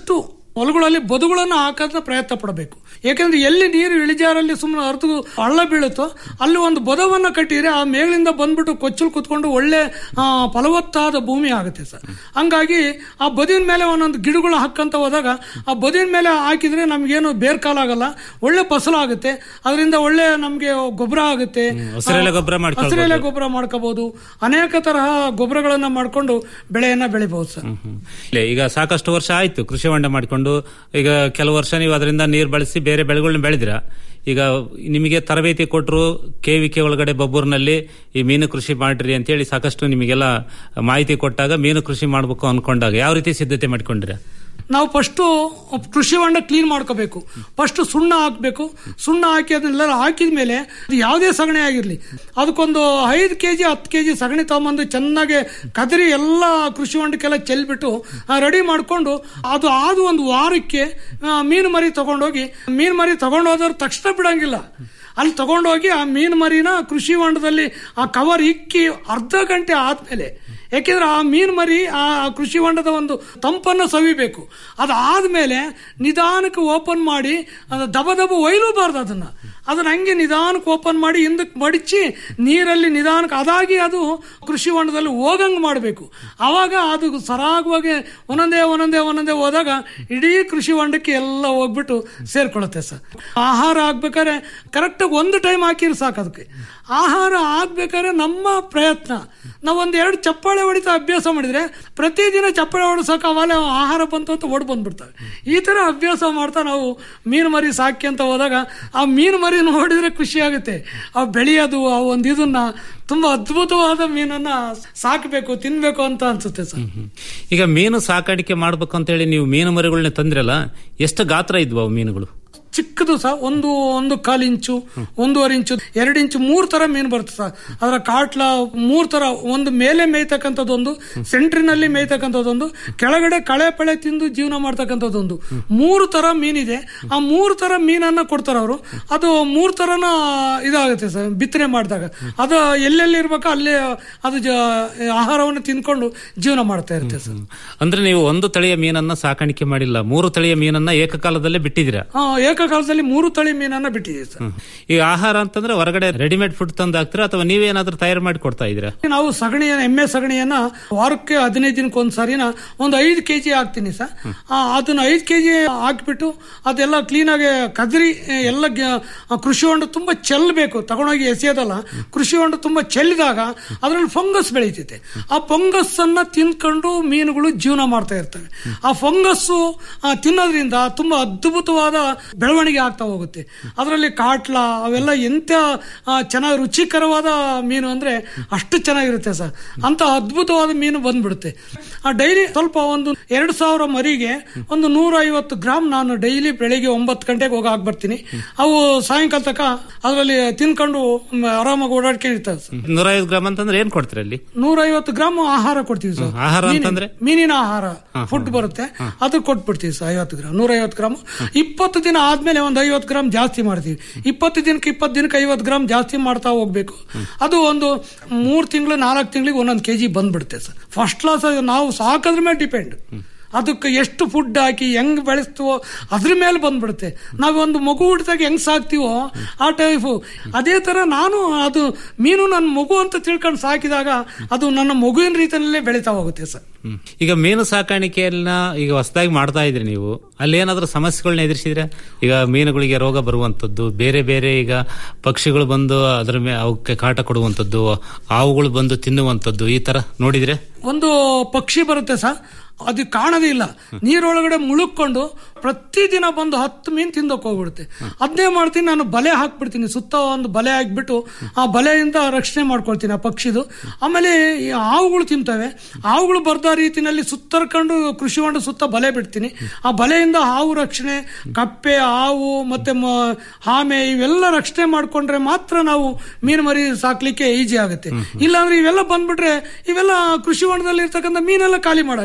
ಹೊಲಗಳಲ್ಲಿ ಬದುಗಳನ್ನು ಹಾಕೋದನ್ನ ಪ್ರಯತ್ನ ಪಡಬೇಕು ಯಾಕಂದ್ರೆ ಎಲ್ಲಿ ನೀರು ಇಳಿಜಾರಲ್ಲಿ ಸುಮ್ಮನೆ ಅರ್ಧ ಹಳ್ಳ ಬೀಳುತ್ತೋ ಅಲ್ಲಿ ಒಂದು ಬದವನ್ನ ಕಟ್ಟಿದ್ರೆ ಆ ಮೇಲಿಂದ ಬಂದ್ಬಿಟ್ಟು ಕೊಚ್ಚಲು ಕುತ್ಕೊಂಡು ಒಳ್ಳೆ ಆ, ಫಲವತ್ತಾದ ಭೂಮಿ ಆಗುತ್ತೆ ಸರ್ ಹಂಗಾಗಿ ಆ ಬದಿನ ಮೇಲೆ ಒಂದೊಂದು ಗಿಡಗಳು ಹಾಕಂತ ಹೋದಾಗ ಆ ಬದಿನ ಮೇಲೆ ಹಾಕಿದ್ರೆ ನಮ್ಗೇನು ಬೇರ್ಕಾಲಾಗಲ್ಲ ಒಳ್ಳೆ ಫಸಲು ಆಗುತ್ತೆ ಅದರಿಂದ ಒಳ್ಳೆ ನಮ್ಗೆ ಗೊಬ್ಬರ ಆಗುತ್ತೆ ಹಸಿರೆಲೆ ಗೊಬ್ಬರ ಮಾಡ್ಕೊಳ್ಬೋದು. ಹಸಿರೆಲೆ ಗೊಬ್ಬರ ಮಾಡ್ಕೋಬಹುದು ಅನೇಕ ತರಹ ಗೊಬ್ಬರಗಳನ್ನ ಮಾಡ್ಕೊಂಡು ಬೆಳೆಯನ್ನ ಬೆಳಿಬಹುದು ಸರ್ ಇಲ್ಲ, ಈಗ ಸಾಕಷ್ಟು ವರ್ಷ ಆಯ್ತು ಕೃಷಿ ಹೊಂಡ ಮಾಡಿಕೊಂಡು ಈಗ ಕೆಲವು ವರ್ಷ ನೀವು ಅದರಿಂದ ನೀರು ಬಳಸಿ ಬೇರೆ ಬೆಳೆಗಳನ್ನ ಬೆಳೆದಿರ ಈಗ ನಿಮಗೆ ತರಬೇತಿ ಕೊಟ್ಟರು ಕೆವಿಕೆ ಒಳಗಡೆ ಬಬ್ಬೂರ್ನಲ್ಲಿ ಈ ಮೀನು ಕೃಷಿ ಮಾಡ್ರಿ ಅಂತೇಳಿ ಸಾಕಷ್ಟು ನಿಮಗೆಲ್ಲ ಮಾಹಿತಿ ಕೊಟ್ಟಾಗ ಮೀನು ಕೃಷಿ ಮಾಡ್ಬೇಕು ಅನ್ಕೊಂಡಾಗ ಯಾವ ರೀತಿ ಸಿದ್ಧತೆ ಮಾಡ್ಕೊಂಡಿರ ನಾವು ಫಸ್ಟು ಕೃಷಿ ಹೊಂಡ ಕ್ಲೀನ್ ಮಾಡ್ಕೋಬೇಕು ಫಸ್ಟ್ ಸುಣ್ಣ ಹಾಕಬೇಕು ಸುಣ್ಣ ಹಾಕಿ ಅದನ್ನೆಲ್ಲ ಹಾಕಿದ ಮೇಲೆ ಅದು ಯಾವುದೇ ಸಗಣಿ ಆಗಿರಲಿ ಅದಕ್ಕೊಂದು ಐದು ಕೆ ಜಿ ಹತ್ತು ಕೆ ಜಿ ಸಗಣಿ ತಗೊಂಬಂದು ಚೆನ್ನಾಗಿ ಕದರಿ ಎಲ್ಲ ಕೃಷಿ ಹೊಂಡಕ್ಕೆಲ್ಲ ಚೆಲ್ಬಿಟ್ಟು ರೆಡಿ ಮಾಡಿಕೊಂಡು ಅದು ಆದ ಒಂದು ವಾರಕ್ಕೆ ಆ, ಮೀನು ಮರಿ ತಗೊಂಡೋಗಿ ಮೀನು ಮರಿ ತಗೊಂಡೋದ್ರ ತಕ್ಷಣ ಬಿಡಂಗಿಲ್ಲ ಅಲ್ಲಿ ತಗೊಂಡೋಗಿ ಆ ಮೀನು ಮರಿನ ಕೃಷಿ ಹೊಂಡದಲ್ಲಿ ಆ ಕವರ್ ಇಕ್ಕಿ ಅರ್ಧ ಗಂಟೆ ಆದ್ಮೇಲೆ ಯಾಕೆಂದ್ರೆ ಆ ಮೀನು ಮರಿ ಆ ಕೃಷಿ ಹೊಂಡದ ಒಂದು ತಂಪನ್ನು ಸವಿಬೇಕು ಅದಾದ್ಮೇಲೆ ನಿಧಾನಕ್ಕೆ ಓಪನ್ ಮಾಡಿ ಅದು ದಬ ದಬ ಒಯ್ಲೂಬಾರ್ದು ಅದನ್ನ ಅದನ್ನ ಹಂಗೆ ನಿಧಾನಕ್ಕೆ ಓಪನ್ ಮಾಡಿ ಹಿಂದಕ್ಕೆ ಮಡಿಚಿ ನೀರಲ್ಲಿ ನಿಧಾನಕ್ಕೆ ಅದಾಗಿ ಅದು ಕೃಷಿ ಹೊಂಡದಲ್ಲಿ ಹೋಗಂಗ್ ಮಾಡಬೇಕು ಆವಾಗ ಅದು ಸರಾಗವಾಗಿ ಒಂದೊಂದೇ ಒಂದೊಂದೇ ಒಂದೊಂದೇ ಹೋದಾಗ ಇಡೀ ಕೃಷಿ ಹೊಂಡಕ್ಕೆ ಎಲ್ಲ ಹೋಗ್ಬಿಟ್ಟು ಸೇರ್ಕೊಳ್ಳುತ್ತೆ ಸರ್ ಆಹಾರ ಆಗ್ಬೇಕಾದ್ರೆ ಕರೆಕ್ಟಾಗಿ ಒಂದು ಟೈಮ್ ಹಾಕಿದ್ರೆ ಸಾಕು ಅದಕ್ಕೆ ಆಹಾರ ಆಗ್ಬೇಕಾದ್ರೆ ನಮ್ಮ ಪ್ರಯತ್ನ ನಾವೊಂದು ಎರಡು ಚಪ್ಪಾಳೆ ಹೊಡಿತಾ ಅಭ್ಯಾಸ ಮಾಡಿದ್ರೆ ಪ್ರತಿದಿನ ಚಪ್ಪಾಳೆ ಹೊಡಿಸೋಕೆ ಅವಾಲೆ ಆಹಾರ ಬಂತು ಅಂತ ಓಡ್ ಬಂದ್ಬಿಡ್ತವೆ ಈ ತರ ಅಭ್ಯಾಸ ಮಾಡ್ತಾ ನಾವು ಮೀನು ಮರಿ ಸಾಕಿ ಅಂತ ಹೋದಾಗ ಆ ಮೀನು ಮರಿ ನೋಡಿದ್ರೆ ಖುಷಿ ಆಗುತ್ತೆ ಆ ಬೆಳೆಯೋದು ಆ ಒಂದು ಇದನ್ನ ತುಂಬಾ ಅದ್ಭುತವಾದ ಮೀನನ್ನ ಸಾಕಬೇಕು ತಿನ್ಬೇಕು ಅಂತ ಅನ್ಸುತ್ತೆ ಸರ್ ಈಗ ಮೀನು ಸಾಕಾಣಿಕೆ ಮಾಡ್ಬೇಕು ಅಂತೇಳಿ ನೀವು ಮೀನು ಮರಿಗಳನ್ನ ತಂದ್ರಲ್ಲ ಎಷ್ಟು ಗಾತ್ರ ಇದ್ವು ಅವು ಮೀನುಗಳು ಚಿಕ್ಕದು ಸಹ ಒಂದು ಒಂದು ಕಾಲು ಇಂಚು ಒಂದೂವರೆ ಇಂಚು ಎರಡು ಇಂಚು ಮೂರು ತರ ಮೀನು ಬರುತ್ತೆ ಸರ್ ಅದರ ಕಾಟ್ಲ ಮೂರು ತರ ಒಂದು ಮೇಲೆ ಮೇಯ್ತಕ್ಕಂಥದ್ದೊಂದು ಸೆಂಟ್ರಿನಲ್ಲಿ ಮೇಯ್ತಕ್ಕಂಥದ್ದೊಂದು ಕೆಳಗಡೆ ಕಳೆ ಪಳೆ ತಿಂದು ಜೀವನ ಮಾಡ್ತಕ್ಕಂಥದ್ದೊಂದು ಮೂರು ತರ ಮೀನಿದೆ ಆ ಮೂರು ತರ ಮೀನನ್ನ ಕೊಡ್ತಾರೆ ಅವರು ಅದು ಮೂರು ತರನ ಇದಾಗುತ್ತೆ ಸರ್ ಬಿತ್ತನೆ ಮಾಡಿದಾಗ ಅದು ಎಲ್ಲೆಲ್ಲಿ ಇರ್ಬೇಕೋ ಅಲ್ಲೇ ಅದು ಜ- ಆಹಾರವನ್ನು ತಿನ್ಕೊಂಡು ಜೀವನ ಮಾಡ್ತಾ ಇರುತ್ತೆ ಸರ್ ಅಂದ್ರೆ ನೀವು ಒಂದು ತಳಿಯ ಮೀನನ್ನ ಸಾಕಾಣಿಕೆ ಮಾಡಿಲ್ಲ ಮೂರು ತಳಿಯ ಮೀನನ್ನ ಏಕಕಾಲದಲ್ಲೇ ಬಿಟ್ಟಿದ್ದೀರಾ ಆ, ಏಕಕಾಲದಲ್ಲಿ ಮೂರು ತಳಿ ಮೀನನ್ನ ಬಿಟ್ಟಿದ್ದೀವಿ ಸರ್ ಈ ಆಹಾರ ಅಂತಂದ್ರೆ ಹೊರಗಡೆ ರೆಡಿಮೇಡ್ ಫುಡ್ ತಂದು ಹಾಕ್ತೀರಾ ಅಥವಾ ನೀವೇನಾದ್ರೂ ತಯಾರು ಮಾಡಿ ಕೊಡ್ತಾ ಇದ್ದೀರಾ ನಾವು ಸಗಣಿಯನ್ನ ಎಮ್ಮೆ ಸಗಣಿಯನ್ನ ವಾರಕ್ಕೆ ಹದಿನೈದು ದಿನಕ್ಕೆ ಒಂದ್ ಸಾರಿನ ಒಂದು ಐದು ಕೆಜಿ ಹಾಕ್ತೀನಿ ಸರ್ ಆ, ಅದನ್ನ ಐದು ಕೆಜಿ ಹಾಕ್ಬಿಟ್ಟು ಅದೆಲ್ಲ ಕ್ಲೀನಾಗಿ ಕದರಿ ಎಲ್ಲ ಗ- ಆ ಕೃಷಿ ಹೊಂಡ ತುಂಬಾ ಚೆಲ್ಲಬೇಕು ತಗೊಂಡೋಗಿ ಎಸೆಯೋದಲ್ಲ ಕೃಷಿ ಹೊಂಡ ತುಂಬಾ ಚೆಲ್ಲಿದಾಗ ಅದರಲ್ಲಿ ಫಂಗಸ್ ಬೆಳೀತೈತೆ ಆ ಫಂಗಸ್ ಅನ್ನ ತಿನ್ಕೊಂಡು ಮೀನುಗಳು ಜೀವನ ಮಾಡ್ತಾ ಇರ್ತವೆ ಆ ಫಂಗಸ್ಸು ಆ, ತಿನ್ನೋದ್ರಿಂದ ತುಂಬಾ ಅದ್ಭುತವಾದ ಬೆಳವಣಿಗೆ ಆಗ್ತಾ ಹೋಗುತ್ತೆ ಅದರಲ್ಲಿ ಕಾಟ್ಲ ಅವೆಲ್ಲ ಎಂತ ಆ, ಚೆನ್ನಾಗಿ ರುಚಿಕರವಾದ ಮೀನು ಅಂದ್ರೆ ಅಷ್ಟು ಚೆನ್ನಾಗಿರುತ್ತೆ ಸರ್ ಅಂತ ಅದ್ಭುತವಾದ ಮೀನು ಬಂದ್ಬಿಡುತ್ತೆ ಆ ಡೈಲಿ ಸ್ವಲ್ಪ ಒಂದು ಎರಡು ಸಾವಿರ ಮರಿಗೆ ಒಂದು ನೂರ ಐವತ್ತು ಗ್ರಾಮ್ ನಾನು ಡೈಲಿ ಬೆಳಿಗ್ಗೆ ಒಂಬತ್ತು ಗಂಟೆಗೆ ಹೋಗಿ ಹಾಕ್ಬರ್ತೀನಿ ಅವು ಸಾಯಂಕಾಲ ತನಕ ಅದರಲ್ಲಿ ತಿನ್ಕೊಂಡು ಮ್, ಆರಾಮಾಗಿ ಓಡಾಡ್ಕೊಂಡಿರ್ತವೆ ಸರ್ ನೂರೈವತ್ತು ಗ್ರಾಮ್ ಅಂತಂದ್ರೆ ಏನ್ ಕೊಡ್ತೀರಾ ಅಲ್ಲಿ ನೂರೈವತ್ತು ಗ್ರಾಮ್ ಆಹಾರ ಕೊಡ್ತೀವಿ ಸರ್ ಆಹಾರ ಮೀನಿನ- ಅಂತಂದ್ರೆ? ಮೀನಿನ ಆಹಾರ ಫುಡ್ ಬರುತ್ತೆ ಅದು ಕೊಟ್ಬಿಡ್ತೀವಿ ಸರ್ ಐವತ್ತು ಗ್ರಾಮ್ ನೂರೈವತ್ತು ಗ್ರಾಮ್ ಇಪ್ಪತ್ತು ದಿನ ಆದ್ಮೇಲೆ ಒಂದು ಐವತ್ತು ಗ್ರಾಮ್ ಜಾಸ್ತಿ ಮಾಡ್ತೀವಿ ಇಪ್ಪತ್ತು ದಿನಕ್ಕೆ ಇಪ್ಪತ್ತು ದಿನಕ್ಕೆ ಐವತ್ತು ಗ್ರಾಮ್ ಜಾಸ್ತಿ ಮಾಡ್ತಾ ಹೋಗ್ಬೇಕು ಅದು ಒಂದು ಮೂರು ತಿಂಗಳು ನಾಲ್ಕು ತಿಂಗಳಿಗೆ ಒಂದೊಂದು ಕೆಜಿ ಬಂದ್ಬಿಡುತ್ತೆ ಸರ್ ಫಸ್ಟ್ ಕ್ಲಾಸ್ ನಾವು ಸಾಕೋದ್ರ ಮೇಲೆ ಡಿಪೆಂಡ್ ಅದಕ್ಕೆ ಎಷ್ಟು ಫುಡ್ ಹಾಕಿ ಹೆಂಗ್ ಬೆಳೆಸ್ತೀವೋ ಅದ್ರ ಮೇಲೆ ಬಂದ್ಬಿಡುತ್ತೆ ನಾವು ಒಂದು ಮಗು ಹುಟ್ಟಿದಾಗ ಹೆಂಗ್ ಸಾಕ್ತಿವೋ ಆ ಟೈಪು ಅದೇ ತರ ನಾನು ಅದು ಮೀನು ನನ್ನ ಮಗು ಅಂತ ತಿಳ್ಕೊಂಡು ಸಾಕಿದಾಗ ಅದು ನನ್ನ ಮಗುವಿನ ರೀತಿಯಲ್ಲೇ ಬೆಳೀತಾ ಹೋಗುತ್ತೆ ಸರ್ ಹ್ಮ್. ಈಗ ಮೀನು ಸಾಕಾಣಿಕೆಯನ್ನ ಈಗ ಹೊಸದಾಗಿ ಮಾಡ್ತಾ ಇದ್ರಿ ನೀವು ಅಲ್ಲಿ ಏನಾದ್ರೂ ಸಮಸ್ಯೆಗಳನ್ನ ಎದುರಿಸಿದ್ರೆ ಈಗ ಮೀನುಗಳಿಗೆ ರೋಗ ಬರುವಂತದ್ದು ಬೇರೆ ಬೇರೆ ಈಗ ಪಕ್ಷಿಗಳು ಬಂದು ಅದ್ರ ಮೇಲೆ ಅವಕ್ಕೆ ಕಾಟ ಕೊಡುವಂತದ್ದು ಹಾವುಗಳು ಬಂದು ತಿನ್ನುವಂತದ್ದು ಈ ತರ ನೋಡಿದ್ರೆ ಒಂದು ಪಕ್ಷಿ ಬರುತ್ತೆ ಸರ್ ಅದು ಕಾಣದೇ ಇಲ್ಲ ನೀರೊಳಗಡೆ ಮುಳುಕೊಂಡು ಪ್ರತಿದಿನ ಬಂದು ಹತ್ತು ಮೀನು ತಿಂದಕ್ಕೆ ಹೋಗ್ಬಿಡುತ್ತೆ ಅದನ್ನೇ ಮಾಡ್ತೀನಿ ನಾನು ಬಲೆ ಹಾಕ್ಬಿಡ್ತೀನಿ ಸುತ್ತ ಒಂದು ಬಲೆ ಹಾಕ್ಬಿಟ್ಟು ಆ ಬಲೆಯಿಂದ ರಕ್ಷಣೆ ಮಾಡ್ಕೊಳ್ತೀನಿ ಆ ಪಕ್ಷಿದು ಆಮೇಲೆ ಈ ಹಾವುಗಳು ತಿಂತವೆ ಹಾವುಗಳು ಬರ್ದ ರೀತಿನಲ್ಲಿ ಸುತ್ತರ್ಕೊಂಡು ಕೃಷಿ ಹೊಂಡ ಸುತ್ತ ಬಲೆ ಬಿಡ್ತೀನಿ ಆ ಬಲೆಯಿಂದ ಹಾವು ರಕ್ಷಣೆ ಕಪ್ಪೆ ಹಾವು ಮತ್ತೆ ಮ- ಆಮೆ ಇವೆಲ್ಲ ರಕ್ಷಣೆ ಮಾಡ್ಕೊಂಡ್ರೆ ಮಾತ್ರ ನಾವು ಮೀನು ಮರಿ ಸಾಕ್ಲಿಕ್ಕೆ ಈಜಿ ಆಗುತ್ತೆ ಇಲ್ಲಾಂದ್ರೆ ಇವೆಲ್ಲ ಬಂದ್ಬಿಟ್ರೆ ಇವೆಲ್ಲ ಕೃಷಿ ಹೊಂಡದಲ್ಲಿ ಇರ್ತಕ್ಕಂಥ ಮೀನೆಲ್ಲ ಖಾಲಿ ಮಾಡಾಕ್ಬಿಡ್ತವೆ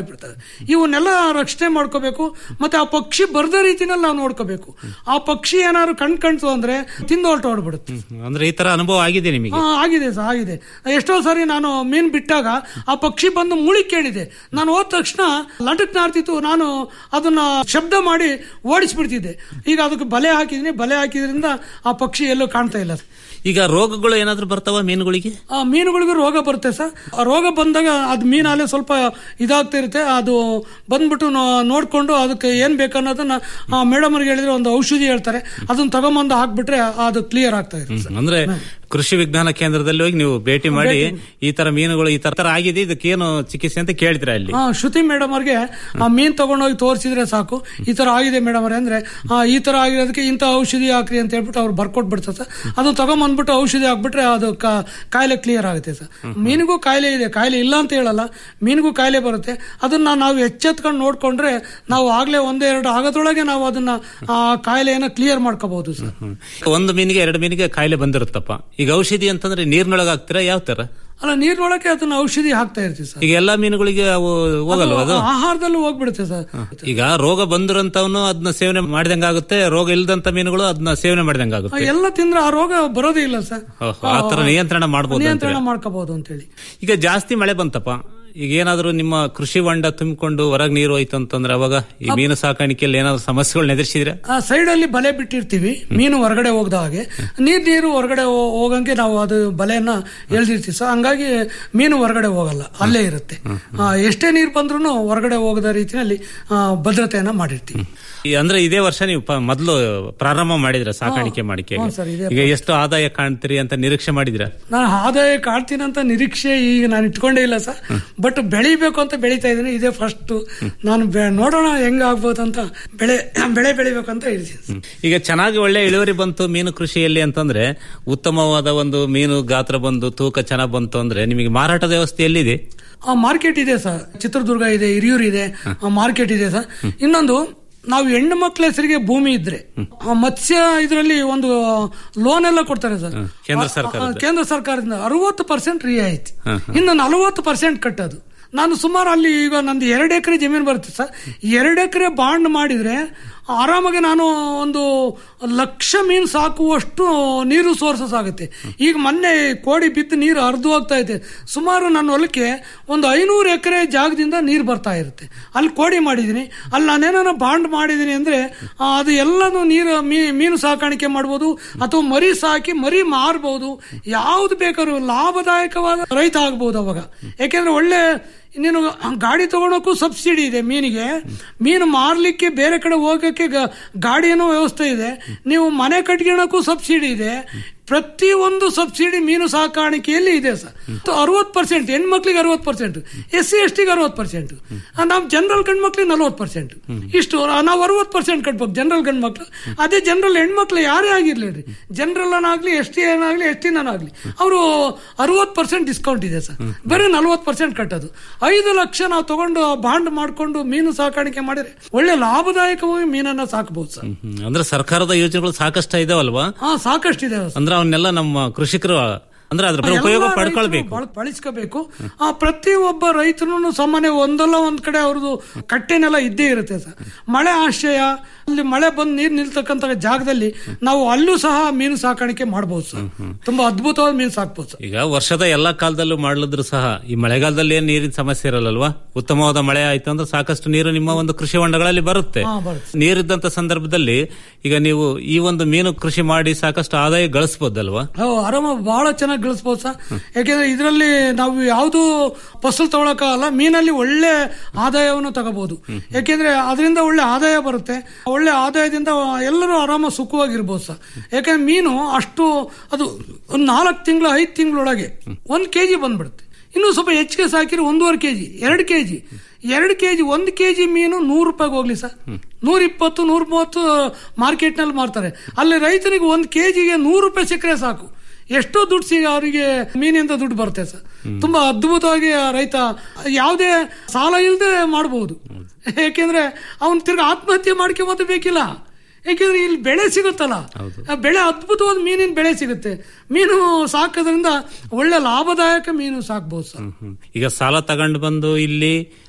ಇವನ್ನೆಲ್ಲ ರಕ್ಷಣೆ ಮಾಡ್ಕೋಬೇಕು ಮತ್ತೆ ಆ ಪಕ್ಷಿ ಬರ್ದ ರೀತಿನಲ್ಲಿ ನಾವು ನೋಡ್ಕೋಬೇಕು ಆ ಪಕ್ಷಿ ಏನಾದ್ರು ಕಣ್ ಕಣ್ತು ಅಂದ್ರೆ ತಿಂದು ಹೊರಟು ಹೊಡ್ಬಿಡುತ್ತೆ ಅಂದ್ರೆ ಈ ತರ ಅನುಭವ ಆಗಿದೆ ನಿಮಗೆ ಹಾ, ಆಗಿದೆ ಸರ್ ಆಗಿದೆ ಎಷ್ಟೋ ಸಾರಿ ನಾನು ಮೀನ್ ಬಿಟ್ಟಾಗ ಆ ಪಕ್ಷಿ ಬಂದು ಮುಳಿ ಕೇಳಿದೆ ನಾನು ಹೋದ ತಕ್ಷಣ ಲಟಕ್ ನಾರ್ತಿತ್ತು ನಾನು ಅದನ್ನ ಶಬ್ದ ಮಾಡಿ ಓಡಿಸ್ಬಿಡ್ತಿದ್ದೆ ಈಗ ಅದಕ್ಕೆ ಬಲೆ ಹಾಕಿದೀನಿ ಬಲೆ ಹಾಕಿದ್ರಿಂದ ಆ ಪಕ್ಷಿ ಎಲ್ಲೂ ಕಾಣ್ತಾ ಇಲ್ಲ ಈಗ ರೋಗಗಳು ಏನಾದ್ರೂ ಬರ್ತಾವ ಮೀನುಗಳಿಗೆ ಆ ಮೀನುಗಳಿಗೂ ರೋಗ ಬರುತ್ತೆ ಸರ್ ಆ ರೋಗ ಬಂದಾಗ ಅದು ಮೀನಲ್ಲೇ ಸ್ವಲ್ಪ ಇದಾಗ್ತಾ ಇರುತ್ತೆ ಅದು ಬಂದ್ಬಿಟ್ಟು ನೋ- ನೋಡ್ಕೊಂಡು ಅದಕ್ಕೆ ಏನ್ ಬೇಕನ್ನೋದನ್ನ ಮೇಡಮ್ ಅವ್ರಿಗೆ ಹೇಳಿದ್ರೆ ಒಂದು ಔಷಧಿ ಹೇಳ್ತಾರೆ ಅದನ್ನ ತಗೊಂಬಂದು ಹಾಕ್ಬಿಟ್ರೆ ಅದು ಕ್ಲಿಯರ್ ಆಗ್ತಾ ಇರುತ್ತೆ ಸರ್. ಅಂದ್ರೆ ಕೃಷಿ ವಿಜ್ಞಾನ ಕೇಂದ್ರದಲ್ಲಿ ಹೋಗಿ ನೀವು ಭೇಟಿ ಮಾಡಿ ಈ ತರ ಮೀನುಗಳು ಈ ತರ ಆಗಿದೆ ಇದಕ್ಕೇನು ಚಿಕಿತ್ಸೆ ಅಂತ ಕೇಳಿದ್ರ ಅಲ್ಲಿ ಹಾ ಶ್ರುತಿ ಮೇಡಮ್ ಅವ್ರಿಗೆ ಆ ಮೀನ್ ತಗೊಂಡೋಗಿ ತೋರಿಸಿದ್ರೆ ಸಾಕು ಈ ತರ ಆಗಿದೆ ಮೇಡಮ್ ಅವ್ರೆ ಅಂದ್ರೆ ಆ, ಈ ತರ ಆಗಿರೋದಕ್ಕೆ ಇಂಥ ಔಷಧಿ ಹಾಕ್ರಿ ಅಂತ ಹೇಳ್ಬಿಟ್ಟು ಅವ್ರು ಬರ್ಕೊಟ್ಬಿಡ್ತಾರೆ ಸರ್ ಅದನ್ನ ತಗೊಂಬಂದ್ಬಿಟ್ಟು ಔಷಧಿ ಹಾಕ್ಬಿಟ್ರೆ ಅದು ಕಾ- ಕಾಯಿಲೆ ಕ್ಲಿಯರ್ ಆಗುತ್ತೆ ಸರ್ ಮೀನಿಗೂ ಕಾಯಿಲೆ ಇದೆ ಕಾಯಿಲೆ ಇಲ್ಲ ಅಂತ ಹೇಳಲ್ಲ ಮೀನಿಗೂ ಕಾಯಿಲೆ ಬರುತ್ತೆ ಅದನ್ನ ನಾವು ಎಚ್ಚೆತ್ಕೊಂಡು ನೋಡ್ಕೊಂಡ್ರೆ ನಾವು ಆಗ್ಲೇ ಒಂದೆರಡು ಆಗದೊಳಗೆ ನಾವು ಅದನ್ನ ಆ ಕಾಯಿಲೆಯನ್ನ ಕ್ಲಿಯರ್ ಮಾಡ್ಕೋಬಹುದು ಸರ್ ಒಂದು ಮೀನಿಗೆ ಎರಡು ಮೀನಿಗೆ ಕಾಯಿಲೆ ಬಂದಿರುತ್ತಪ್ಪ ಈಗ ಔಷಧಿ ಅಂತಂದ್ರೆ ನೀರ್ನೊಳಗೆ ಹಾಕ್ತೀರಾ ಯಾವ ತರ ಅಲ್ಲ ನೀರ್ನೊಳಗೆ ಅದನ್ನ ಔಷಧಿ ಹಾಕ್ತಾ ಇರ್ತೀವಿ ಸರ್ ಈಗ ಎಲ್ಲಾ ಮೀನುಗಳಿಗೆ ಅವು ಹೋಗಲ್ವಾ ಅದು ಆಹಾರದಲ್ಲೂ ಹೋಗ್ಬಿಡುತ್ತೆ ಸರ್ ಈಗ ರೋಗ ಬಂದಿರಂತವನು ಅದನ್ನ ಸೇವನೆ ಮಾಡಿದಂಗ ಆಗುತ್ತೆ ರೋಗ ಇಲ್ದಂತ ಮೀನುಗಳು ಅದನ್ನ ಸೇವನೆ ಮಾಡಿದಂಗ ಆಗುತ್ತೆ ಎಲ್ಲ ತಿಂದ್ರೆ ಆ ರೋಗ ಬರೋದೇ ಇಲ್ಲ ಸರ್ ಓಹೋ, ಆ ತರ ನಿಯಂತ್ರಣ ಮಾಡಬಹುದು ನಿಯಂತ್ರಣ ಮಾಡ್ಕೋಬಹುದು ಅಂತ ಹೇಳಿ ಈಗ ಜಾಸ್ತಿ ಮಳೆ ಬಂತಪ್ಪ ಈಗ ಏನಾದ್ರೂ ನಿಮ್ಮ ಕೃಷಿ ಹೊಂಡ ತುಂಬಿಕೊಂಡು ಹೊರಗ್ ನೀರು ಹೋಯ್ತು ಅಂತಂದ್ರೆ ಅವಾಗ ಈ ಮೀನು ಸಾಕಾಣಿಕೆಯಲ್ಲಿ ಏನಾದ್ರು ಸಮಸ್ಯೆಗಳನ್ನ ಎದುರಿಸಿದ್ರೆ ಆ ಸೈಡ್ ಅಲ್ಲಿ ಬಲೆ ಬಿಟ್ಟಿರ್ತೀವಿ ಮೀನು ಹೊರಗಡೆ ಹೋಗದ ಹಾಗೆ ನೀರ್ ನೀರು ಹೊರಗಡೆ ಹೋ- ಹೋಗಂಗೆ ನಾವು ಅದು ಬಲೆಯನ್ನ ಎಳ್ದಿರ್ತೀವಿ ಸರ್ ಹಂಗಾಗಿ ಮೀನು ಹೊರಗಡೆ ಹೋಗಲ್ಲ ಅಲ್ಲೇ ಇರುತ್ತೆ ಆ, ಎಷ್ಟೇ ನೀರು ಬಂದ್ರೂ ಹೊರಗಡೆ ಹೋಗದ ರೀತಿಯಲ್ಲಿ ಆ, ಭದ್ರತೆಯನ್ನ ಮಾಡಿರ್ತೀವಿ ಈ ಅಂದ್ರೆ ಇದೇ ವರ್ಷ ನೀವು ಪ- ಮೊದ್ಲು ಪ್ರಾರಂಭ ಮಾಡಿದ್ರ ಸಾಕಾಣಿಕೆ ಮಾಡಿಕೆ ಹ್ಞೂ ಸರ್, ಇದೇ ಈಗ ಎಷ್ಟು ಆದಾಯ ಕಾಣ್ತೀರಿ ಅಂತ ನಿರೀಕ್ಷೆ ಮಾಡಿದ್ರ ನಾನು ಆದಾಯ ಕಾಡ್ತೀನಂತ ನಿರೀಕ್ಷೆ ಈಗ ನಾನು ಇಟ್ಕೊಂಡೇ ಇಲ್ಲ ಸರ್ ಬಟ್ ಬೆಳಿಬೇಕು ಅಂತ ಬೆಳಿತಾ ಇದ್ದೀನಿ ಇದೇ ಫಸ್ಟ್ ನಾನು ಬೆ- ನೋಡೋಣ ಹೆಂಗ ಆಗ್ಬೋದು ಅಂತ ಬೆಳೆ ಬೆಳೆ ಬೆಳಿಬೇಕು ಅಂತ ಹೇಳ್ತೀನಿ ಈಗ ಚೆನ್ನಾಗಿ ಒಳ್ಳೆ ಇಳುವರಿ ಬಂತು ಮೀನು ಕೃಷಿಯಲ್ಲಿ ಅಂತಂದ್ರೆ ಉತ್ತಮವಾದ ಒಂದು ಮೀನು ಗಾತ್ರ ಬಂದು ತೂಕ ಚೆನ್ನಾಗಿ ಬಂತು ಅಂದ್ರೆ ನಿಮಗೆ ಮಾರಾಟದ ವ್ಯವಸ್ಥೆ ಎಲ್ಲಿದೆ ಆ ಮಾರ್ಕೆಟ್ ಇದೆ ಸರ್ ಚಿತ್ರದುರ್ಗ ಇದೆ ಹಿರಿಯೂರು ಇದೆ ಮಾರ್ಕೆಟ್ ಇದೆ ಸರ್ ಇನ್ನೊಂದು ನಾವು ಹೆಣ್ಣು ಮಕ್ಕಳ ಹೆಸರಿಗೆ ಭೂಮಿ ಇದ್ರೆ ಆ ಮತ್ಸ್ಯ ಇದರಲ್ಲಿ ಒಂದು ಲೋನ್ ಎಲ್ಲ ಕೊಡ್ತಾರೆ ಸರ್ ಕೇಂದ್ರ ಆ- ಸರ್ಕಾರದ. ಆ, ಕೇಂದ್ರ ಸರ್ಕಾರದಿಂದ ಅರವತ್ತು ಪರ್ಸೆಂಟ್ ರಿಯಾಯಿತಿ ಹ, ಇನ್ನು ನಲವತ್ತು ಪರ್ಸೆಂಟ್ ಕಟ್ಟೋದು ನಾನು ಸುಮಾರು ಅಲ್ಲಿ ಈಗ ನಂದು ಎರಡು ಎಕರೆ ಜಮೀನು ಬರುತ್ತೆ ಸರ್ ಎರಡು ಎಕರೆ ಬಾಂಡ್ ಮಾಡಿದ್ರೆ ಆರಾಮಾಗಿ ನಾನು ಒಂದು ಲಕ್ಷ ಮೀನು ಸಾಕುವಷ್ಟು ನೀರು ಸೋರ್ಸಸ್ ಆಗುತ್ತೆ ಈಗ ಮೊನ್ನೆ ಕೋಡಿ ಬಿದ್ದು ನೀರು ಹರಿದು ಹೋಗ್ತಾ ಇದೆ ಸುಮಾರು ನನ್ನ ಹೊಲಕ್ಕೆ ಒಂದು ಐನೂರು ಎಕರೆ ಜಾಗದಿಂದ ನೀರು ಬರ್ತಾ ಇರುತ್ತೆ ಅಲ್ಲಿ ಕೋಡಿ ಮಾಡಿದ್ದೀನಿ ಅಲ್ಲಿ ನಾನೇನಾರ ಬಾಂಡ್ ಮಾಡಿದ್ದೀನಿ ಅಂದ್ರೆ ಆ, ಅದು ಎಲ್ಲನೂ ನೀರು ಮೀ- ಮೀನು ಸಾಕಾಣಿಕೆ ಮಾಡ್ಬೋದು ಅಥವಾ ಮರಿ ಸಾಕಿ ಮರಿ ಮಾರ್ಬೋದು ಯಾವ್ದು ಬೇಕಾದ್ರೂ ಲಾಭದಾಯಕವಾದ ರೈತ ಆಗ್ಬೋದು ಅವಾಗ ಯಾಕೆಂದ್ರೆ ಒಳ್ಳೆ ನೀನು ಗಾಡಿ ತಗೊಳಕ್ಕೂ ಸಬ್ಸಿಡಿ ಇದೆ ಮೀನಿಗೆ ಮೀನು ಮಾರ್ಲಿಕ್ಕೆ ಬೇರೆ ಕಡೆ ಹೋಗಕ್ಕೆ ಗ- ಗಾಡಿಯನ್ನೋ ವ್ಯವಸ್ಥೆ ಇದೆ ನೀವು ಮನೆ ಕಟ್ಕೊಳಕ್ಕೂ ಸಬ್ಸಿಡಿ ಇದೆ ಪ್ರತಿ ಒಂದು ಸಬ್ಸಿಡಿ ಮೀನು ಸಾಕಾಣಿಕೆಯಲ್ಲಿ ಇದೆ ಸರ್ ಅರವತ್ತು ಪರ್ಸೆಂಟ್ ಹೆಣ್ಮಕ್ಳಿಗೆ ಅರವತ್ತು ಪರ್ಸೆಂಟ್ ಎಸ್ ಸಿ ಎಸ್ ಟಿಗೆ ಅರವತ್ತು ಪರ್ಸೆಂಟ್ ನಾವು ಜನರಲ್ ಗಂಡ್ಮಕ್ಳಿಗೆ ನಲ್ವತ್ತು ಪರ್ಸೆಂಟ್ ಇಷ್ಟು ನಾವು ಅರವತ್ತು ಪರ್ಸೆಂಟ್ ಕಟ್ಬೇಕು ಜನರಲ್ ಗಂಡ್ಮಕ್ಳು ಅದೇ ಜನರಲ್ ಹೆಣ್ಮಕ್ಳು ಯಾರೇ ಆಗಿರ್ಲಿ ರೀ ಜನರಲ್ ಅನ್ನಾಗ್ಲಿ ಎಸ್ ಟಿ ಏನಾಗ್ಲಿ ಎಸ್ ಟಿ ನಾನಾಗ್ಲಿ ಅವರು ಅರವತ್ತು ಪರ್ಸೆಂಟ್ ಡಿಸ್ಕೌಂಟ್ ಇದೆ ಸರ್ ಬರೀ ನಲ್ವತ್ತು ಪರ್ಸೆಂಟ್ ಕಟ್ಟೋದು ಐದು ಲಕ್ಷ ನಾವು ತಗೊಂಡು ಬಾಂಡ್ ಮಾಡ್ಕೊಂಡು ಮೀನು ಸಾಕಾಣಿಕೆ ಮಾಡಿದ್ರೆ ಒಳ್ಳೆ ಲಾಭದಾಯಕವಾಗಿ ಮೀನನ್ನ ಸಾಕಬಹುದು ಸರ್ ಹ್ಮ್. ಅಂದ್ರೆ ಸರ್ಕಾರದ ಯೋಜನೆಗಳು ಸಾಕಷ್ಟು ಇದಾವಲ್ವಾ ಹಾ ಸಾಕಷ್ಟಿದೆ ಸರ್ ಅಂದ್ರೆ ಅವನ್ನೆಲ್ಲ ನಮ್ಮ ಕೃಷಿಕರು ಅಂದ್ರೆ ಅದ್ರ ಉಪಯೋಗ ಎಲ್ಲ ಪಡ್ಕೊಳ್ಬೇಕು ರೈತರು ಬಳ್- ಬಳಸ್ಕೋಬೇಕು ಆ ಪ್ರತಿ ಒಬ್ಬ ರೈತನು ಸಾಮಾನ್ಯ ಒಂದಲ್ಲ ಒಂದ್ ಕಡೆ ಅವ್ರದ್ದು ಕಟ್ಟೆನೆಲ್ಲ ಇದ್ದೇ ಇರುತ್ತೆ ಸರ್ ಮಳೆ ಆಶ್ರಯ ಅಲ್ಲಿ ಮಳೆ ಬಂದು ನೀರ್ ನಿಲ್ತಕ್ಕಂತ ಜಾಗದಲ್ಲಿ ನಾವು ಅಲ್ಲೂ ಸಹ ಮೀನು ಸಾಕಾಣಿಕೆ ಮಾಡಬಹುದು ಸರ್ ತುಂಬಾ ಅದ್ಭುತವಾದ ಮೀನು ಸಾಕ್ಬೋದು ಸರ್ ಈಗ ವರ್ಷದ ಎಲ್ಲಾ ಕಾಲದಲ್ಲೂ ಮಾಡ್ಲಿದ್ರು ಸಹ ಈ ಮಳೆಗಾಲದಲ್ಲಿ ಏನ್ ನೀರಿನ ಸಮಸ್ಯೆ ಇರಲ್ಲಲ್ವಾ ಉತ್ತಮವಾದ ಮಳೆ ಆಯ್ತು ಅಂದ್ರೆ ಸಾಕಷ್ಟು ನೀರು ನಿಮ್ಮ ಒಂದು ಕೃಷಿ ಹೊಂಡಗಳಲ್ಲಿ ಬರುತ್ತೆ ಹಾ, ಬರುತ್ತೆ. ನೀರಿದ್ದಂತ ಸಂದರ್ಭದಲ್ಲಿ ಈಗ ನೀವು ಈ ಒಂದು ಮೀನು ಕೃಷಿ ಮಾಡಿ ಸಾಕಷ್ಟು ಆದಾಯ ಗಳಿಸಬಹುದಲ್ವಾ ಹೌದು ಆರಾಮ ಬಹಳ ಚೆನ್ನಾಗಿ ಗಳಿಸ್ಬೋದು ಸರ್ ಯಾಕೆಂದ್ರೆ ಇದರಲ್ಲಿ ನಾವು ಯಾವುದು ಫಸಲು ತಗೊಳಕ್ಕಾಗಲ್ಲ ಮೀನಲ್ಲಿ ಒಳ್ಳೆ ಆದಾಯವನ್ನು ತಗೋಬಹುದು ಯಾಕೆಂದ್ರೆ ಅದರಿಂದ ಒಳ್ಳೆ ಆದಾಯ ಬರುತ್ತೆ ಒಳ್ಳೆ ಆದಾಯದಿಂದ ಎಲ್ಲರೂ ಆರಾಮ ಸುಖವಾಗಿರ್ಬೋದು ಸರ್ ಯಾಕೆಂದ್ರೆ ಮೀನು ಅಷ್ಟು ಅದು ಒಂದು ನಾಲ್ಕು ತಿಂಗಳು ಐದು ತಿಂಗಳೊಳಗೆ ಒಂದು ಕೆಜಿ ಬಂದ್ಬಿಡುತ್ತೆ ಇನ್ನು ಸ್ವಲ್ಪ ಹೆಚ್ಚಿಗೆ ಸಾಕಿದ್ರೆ ಒಂದೂವರೆ ಕೆಜಿ ಎರಡು ಕೆಜಿ ಎರಡು ಕೆಜಿ ಒಂದು ಕೆಜಿ ಮೀನು ನೂರು ರೂಪಾಯಿಗೆ ಹೋಗ್ಲಿ ಸರ್ ನೂರ ಇಪ್ಪತ್ತು ನೂರ ಮೂವತ್ತು ಮಾರ್ಕೆಟ್ನಲ್ಲಿ ಮಾರ್ತಾರೆ ಅಲ್ಲಿ ರೈತನಿಗೆ ಒಂದು ಕೆಜಿಗೆ ನೂರು ರೂಪಾಯಿ ಸಿಕ್ಕರೆ ಸಾಕು ಎಷ್ಟೋ ದುಡ್ಡು ಸಿಗ ಅವರಿಗೆ ಮೀನಿಂದ ದುಡ್ಡು ಬರುತ್ತೆ ಸರ್ ತುಂಬಾ ಅದ್ಭುತವಾಗಿ ಆ ರೈತ ಯಾವುದೇ ಸಾಲ ಇಲ್ಲದೆ ಮಾಡಬಹುದು ಯಾಕೆಂದ್ರೆ ಅವನ್ ತಿರ್ಗಿ ಆತ್ಮಹತ್ಯೆ ಮಾಡ್ಕೊಂಬದು ಬೇಕಿಲ್ಲ ಯಾಕೆಂದ್ರೆ ಇಲ್ಲಿ ಬೆಳೆ ಸಿಗುತ್ತಲ್ಲ ಆ ಬೆಳೆ ಅದ್ಭುತವಾದ ಮೀನಿನ ಬೆಳೆ ಸಿಗುತ್ತೆ ಮೀನು ಸಾಕೋದ್ರಿಂದ ಒಳ್ಳೆ ಲಾಭದಾಯಕ ಮೀನು ಸಾಕ್ಬಹುದು ಸರ್ ಈಗ ಸಾಲ ತಗೊಂಡು ಬಂದು ಇಲ್ಲಿ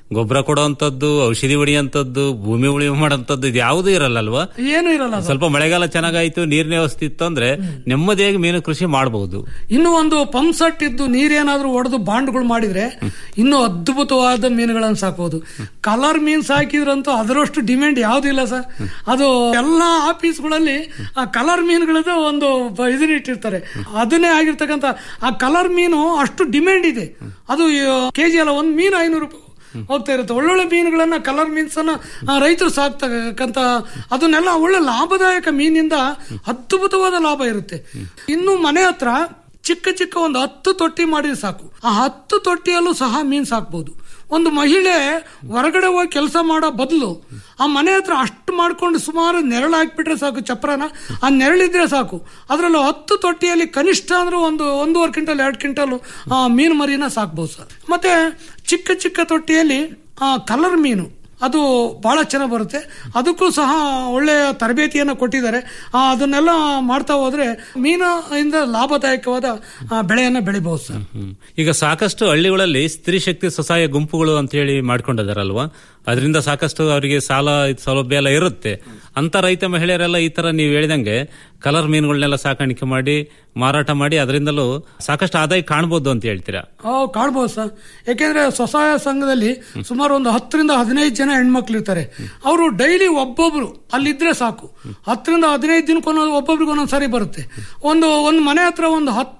ಗೊಬ್ಬರ ಕೊಡುವಂತದ್ದು ಔಷಧಿ ಹೊಡಿಯಂತದ್ದು ಭೂಮಿ ಉಳಿವು ಮಾಡೋಂಥದ್ದು ಇದು ಯಾವುದೂ ಇರಲ್ಲ ಅಲ್ವಾ ಏನು ಇರಲ್ಲ ಅದು. ಸ್ವಲ್ಪ ಮಳೆಗಾಲ ಚೆನ್ನಾಗಾಯ್ತು ನೀರಿನ ವ್ಯವಸ್ಥೆ ಇತ್ತು ಅಂದ್ರೆ ನೆಮ್ಮದಿಯಾಗಿ ಮೀನು ಕೃಷಿ ಮಾಡಬಹುದು ಇನ್ನು ಒಂದು ಪಂಪ್ ಸೆಟ್ ಇದ್ದು ನೀರೇನಾದ್ರೂ ಒಡೆದು ಬಾಂಡ್ಗಳು ಮಾಡಿದ್ರೆ ಇನ್ನೂ ಅದ್ಭುತವಾದ ಮೀನುಗಳನ್ನು ಸಾಕಬಹುದು ಕಲರ್ ಮೀನ್ ಸಾಕಿದ್ರಂತೂ ಅದರಷ್ಟು ಡಿಮ್ಯಾಂಡ್ ಯಾವ್ದು ಸರ್ ಅದು ಎಲ್ಲಾ ಆಫೀಸ್ಗಳಲ್ಲಿ ಆ ಕಲರ್ ಮೀನುಗಳದ್ದು ಒಂದು ಬ- ಇದನ್ನ ಇಟ್ಟಿರ್ತಾರೆ ಅದನ್ನೇ ಆಗಿರ್ತಕ್ಕಂಥ ಆ ಕಲರ್ ಮೀನು ಅಷ್ಟು ಡಿಮ್ಯಾಂಡ್ ಇದೆ ಅದು ಕೆಜಿ ಅಲ್ಲ ಒಂದು ಮೀನು ಐನೂರು ರೂಪಾಯಿ ಹೋಗ್ತಾ ಇರುತ್ತೆ ಒಳ್ಳೊಳ್ಳೆ ಮೀನುಗಳನ್ನ ಕಲರ್ ಮೀನ್ಸ್ ಅನ್ನ ಆ, ರೈತರು ಸಾಕ್ತಕ್ಕಂತ ಅದನ್ನೆಲ್ಲ ಒಳ್ಳೆ ಲಾಭದಾಯಕ ಮೀನಿಂದ ಅದ್ಭುತವಾದ ಲಾಭ ಇರುತ್ತೆ ಇನ್ನು ಮನೆ ಹತ್ರ ಚಿಕ್ಕ ಚಿಕ್ಕ ಒಂದು ಹತ್ತು ತೊಟ್ಟಿ ಮಾಡಿದ್ರೆ ಸಾಕು ಆ ಹತ್ತು ತೊಟ್ಟಿಯಲ್ಲೂ ಸಹ ಮೀನ್ ಸಾಕ್ಬೋದು ಒಂದು ಮಹಿಳೆ ಹೊರಗಡೆ ಹೋಗಿ ಕೆಲಸ ಮಾಡೋ ಬದಲು ಆ ಮನೆ ಹತ್ರ ಅಷ್ಟು ಮಾಡ್ಕೊಂಡು ಸುಮಾರು ನೆರಳು ಹಾಕ್ಬಿಟ್ರೆ ಸಾಕು ಚಪ್ರನ ಆ ನೆರಳಿದ್ರೆ ಸಾಕು ಅದರಲ್ಲೂ ಹತ್ತು ತೊಟ್ಟಿಯಲ್ಲಿ ಕನಿಷ್ಠ ಅಂದ್ರೆ ಒಂದು ಒಂದೂವರೆ ಕ್ವಿಂಟಲ್ ಎರಡು ಕ್ವಿಂಟಲ್ ಮೀನು ಮರಿನ ಸಾಕ್ಬೋದು ಸರ್ ಮತ್ತೆ ಚಿಕ್ಕ ಚಿಕ್ಕ ತೊಟ್ಟಿಯಲ್ಲಿ ಕಲರ್ ಮೀನು ಅದು ಬಹಳ ಚೆನ್ನಾಗಿ ಬರುತ್ತೆ ಅದಕ್ಕೂ ಸಹ ಒಳ್ಳೆಯ ತರಬೇತಿಯನ್ನು ಕೊಟ್ಟಿದ್ದಾರೆ ಆ, ಅದನ್ನೆಲ್ಲ ಮಾಡ್ತಾ ಹೋದ್ರೆ ಮೀನಿಂದ ಲಾಭದಾಯಕವಾದ ಆ, ಬೆಳೆಯನ್ನ ಬೆಳಿಬಹುದು ಸರ್ ಹ್ಮ್. ಈಗ ಸಾಕಷ್ಟು ಹಳ್ಳಿಗಳಲ್ಲಿ ಸ್ತ್ರೀ ಶಕ್ತಿ ಸ್ವಸಹಾಯ ಗುಂಪುಗಳು ಅಂತ ಹೇಳಿ ಮಾಡ್ಕೊಂಡಿದಾರಲ್ವಾ ಅದರಿಂದ ಸಾಕಷ್ಟು ಅವರಿಗೆ ಸಾಲ ಇದ್ ಸೌಲಭ್ಯ ಎಲ್ಲ ಇರುತ್ತೆ ಅಂತ ರೈತ ಮಹಿಳೆಯರೆಲ್ಲ ಈ ತರ ನೀವು ಹೇಳಿದಂಗೆ ಕಲರ್ ಮೀನುಗಳನ್ನೆಲ್ಲ ಸಾಕಾಣಿಕೆ ಮಾಡಿ ಮಾರಾಟ ಮಾಡಿ ಅದರಿಂದಲೂ ಸಾಕಷ್ಟು ಆದಾಯ ಕಾಣ್ಬೋದು ಅಂತ ಹೇಳ್ತೀರಾ ಆ, ಕಾಣ್ಬೋದು ಸರ್ ಯಾಕೆಂದ್ರೆ ಸ್ವಸಹಾಯ ಸಂಘದಲ್ಲಿ ಸುಮಾರು ಒಂದು ಹತ್ತರಿಂದ ಹದಿನೈದು ಜನ ಹೆಣ್ಮಕ್ಳು ಇರ್ತಾರೆ ಅವರು ಡೈಲಿ ಒಬ್ಬೊಬ್ರು ಅಲ್ಲಿದ್ರೆ ಸಾಕು ಹತ್ತರಿಂದ ಹದಿನೈದು ದಿನಕ್ಕೊಂದೊಂದು ಒಬ್ಬೊಬ್ರಿಗೆ ಒಂದೊಂದು ಸಾರಿ ಬರುತ್ತೆ ಒಂದು ಒಂದು ಮನೆ ಹತ್ರ ಒಂದು ಹತ್ತು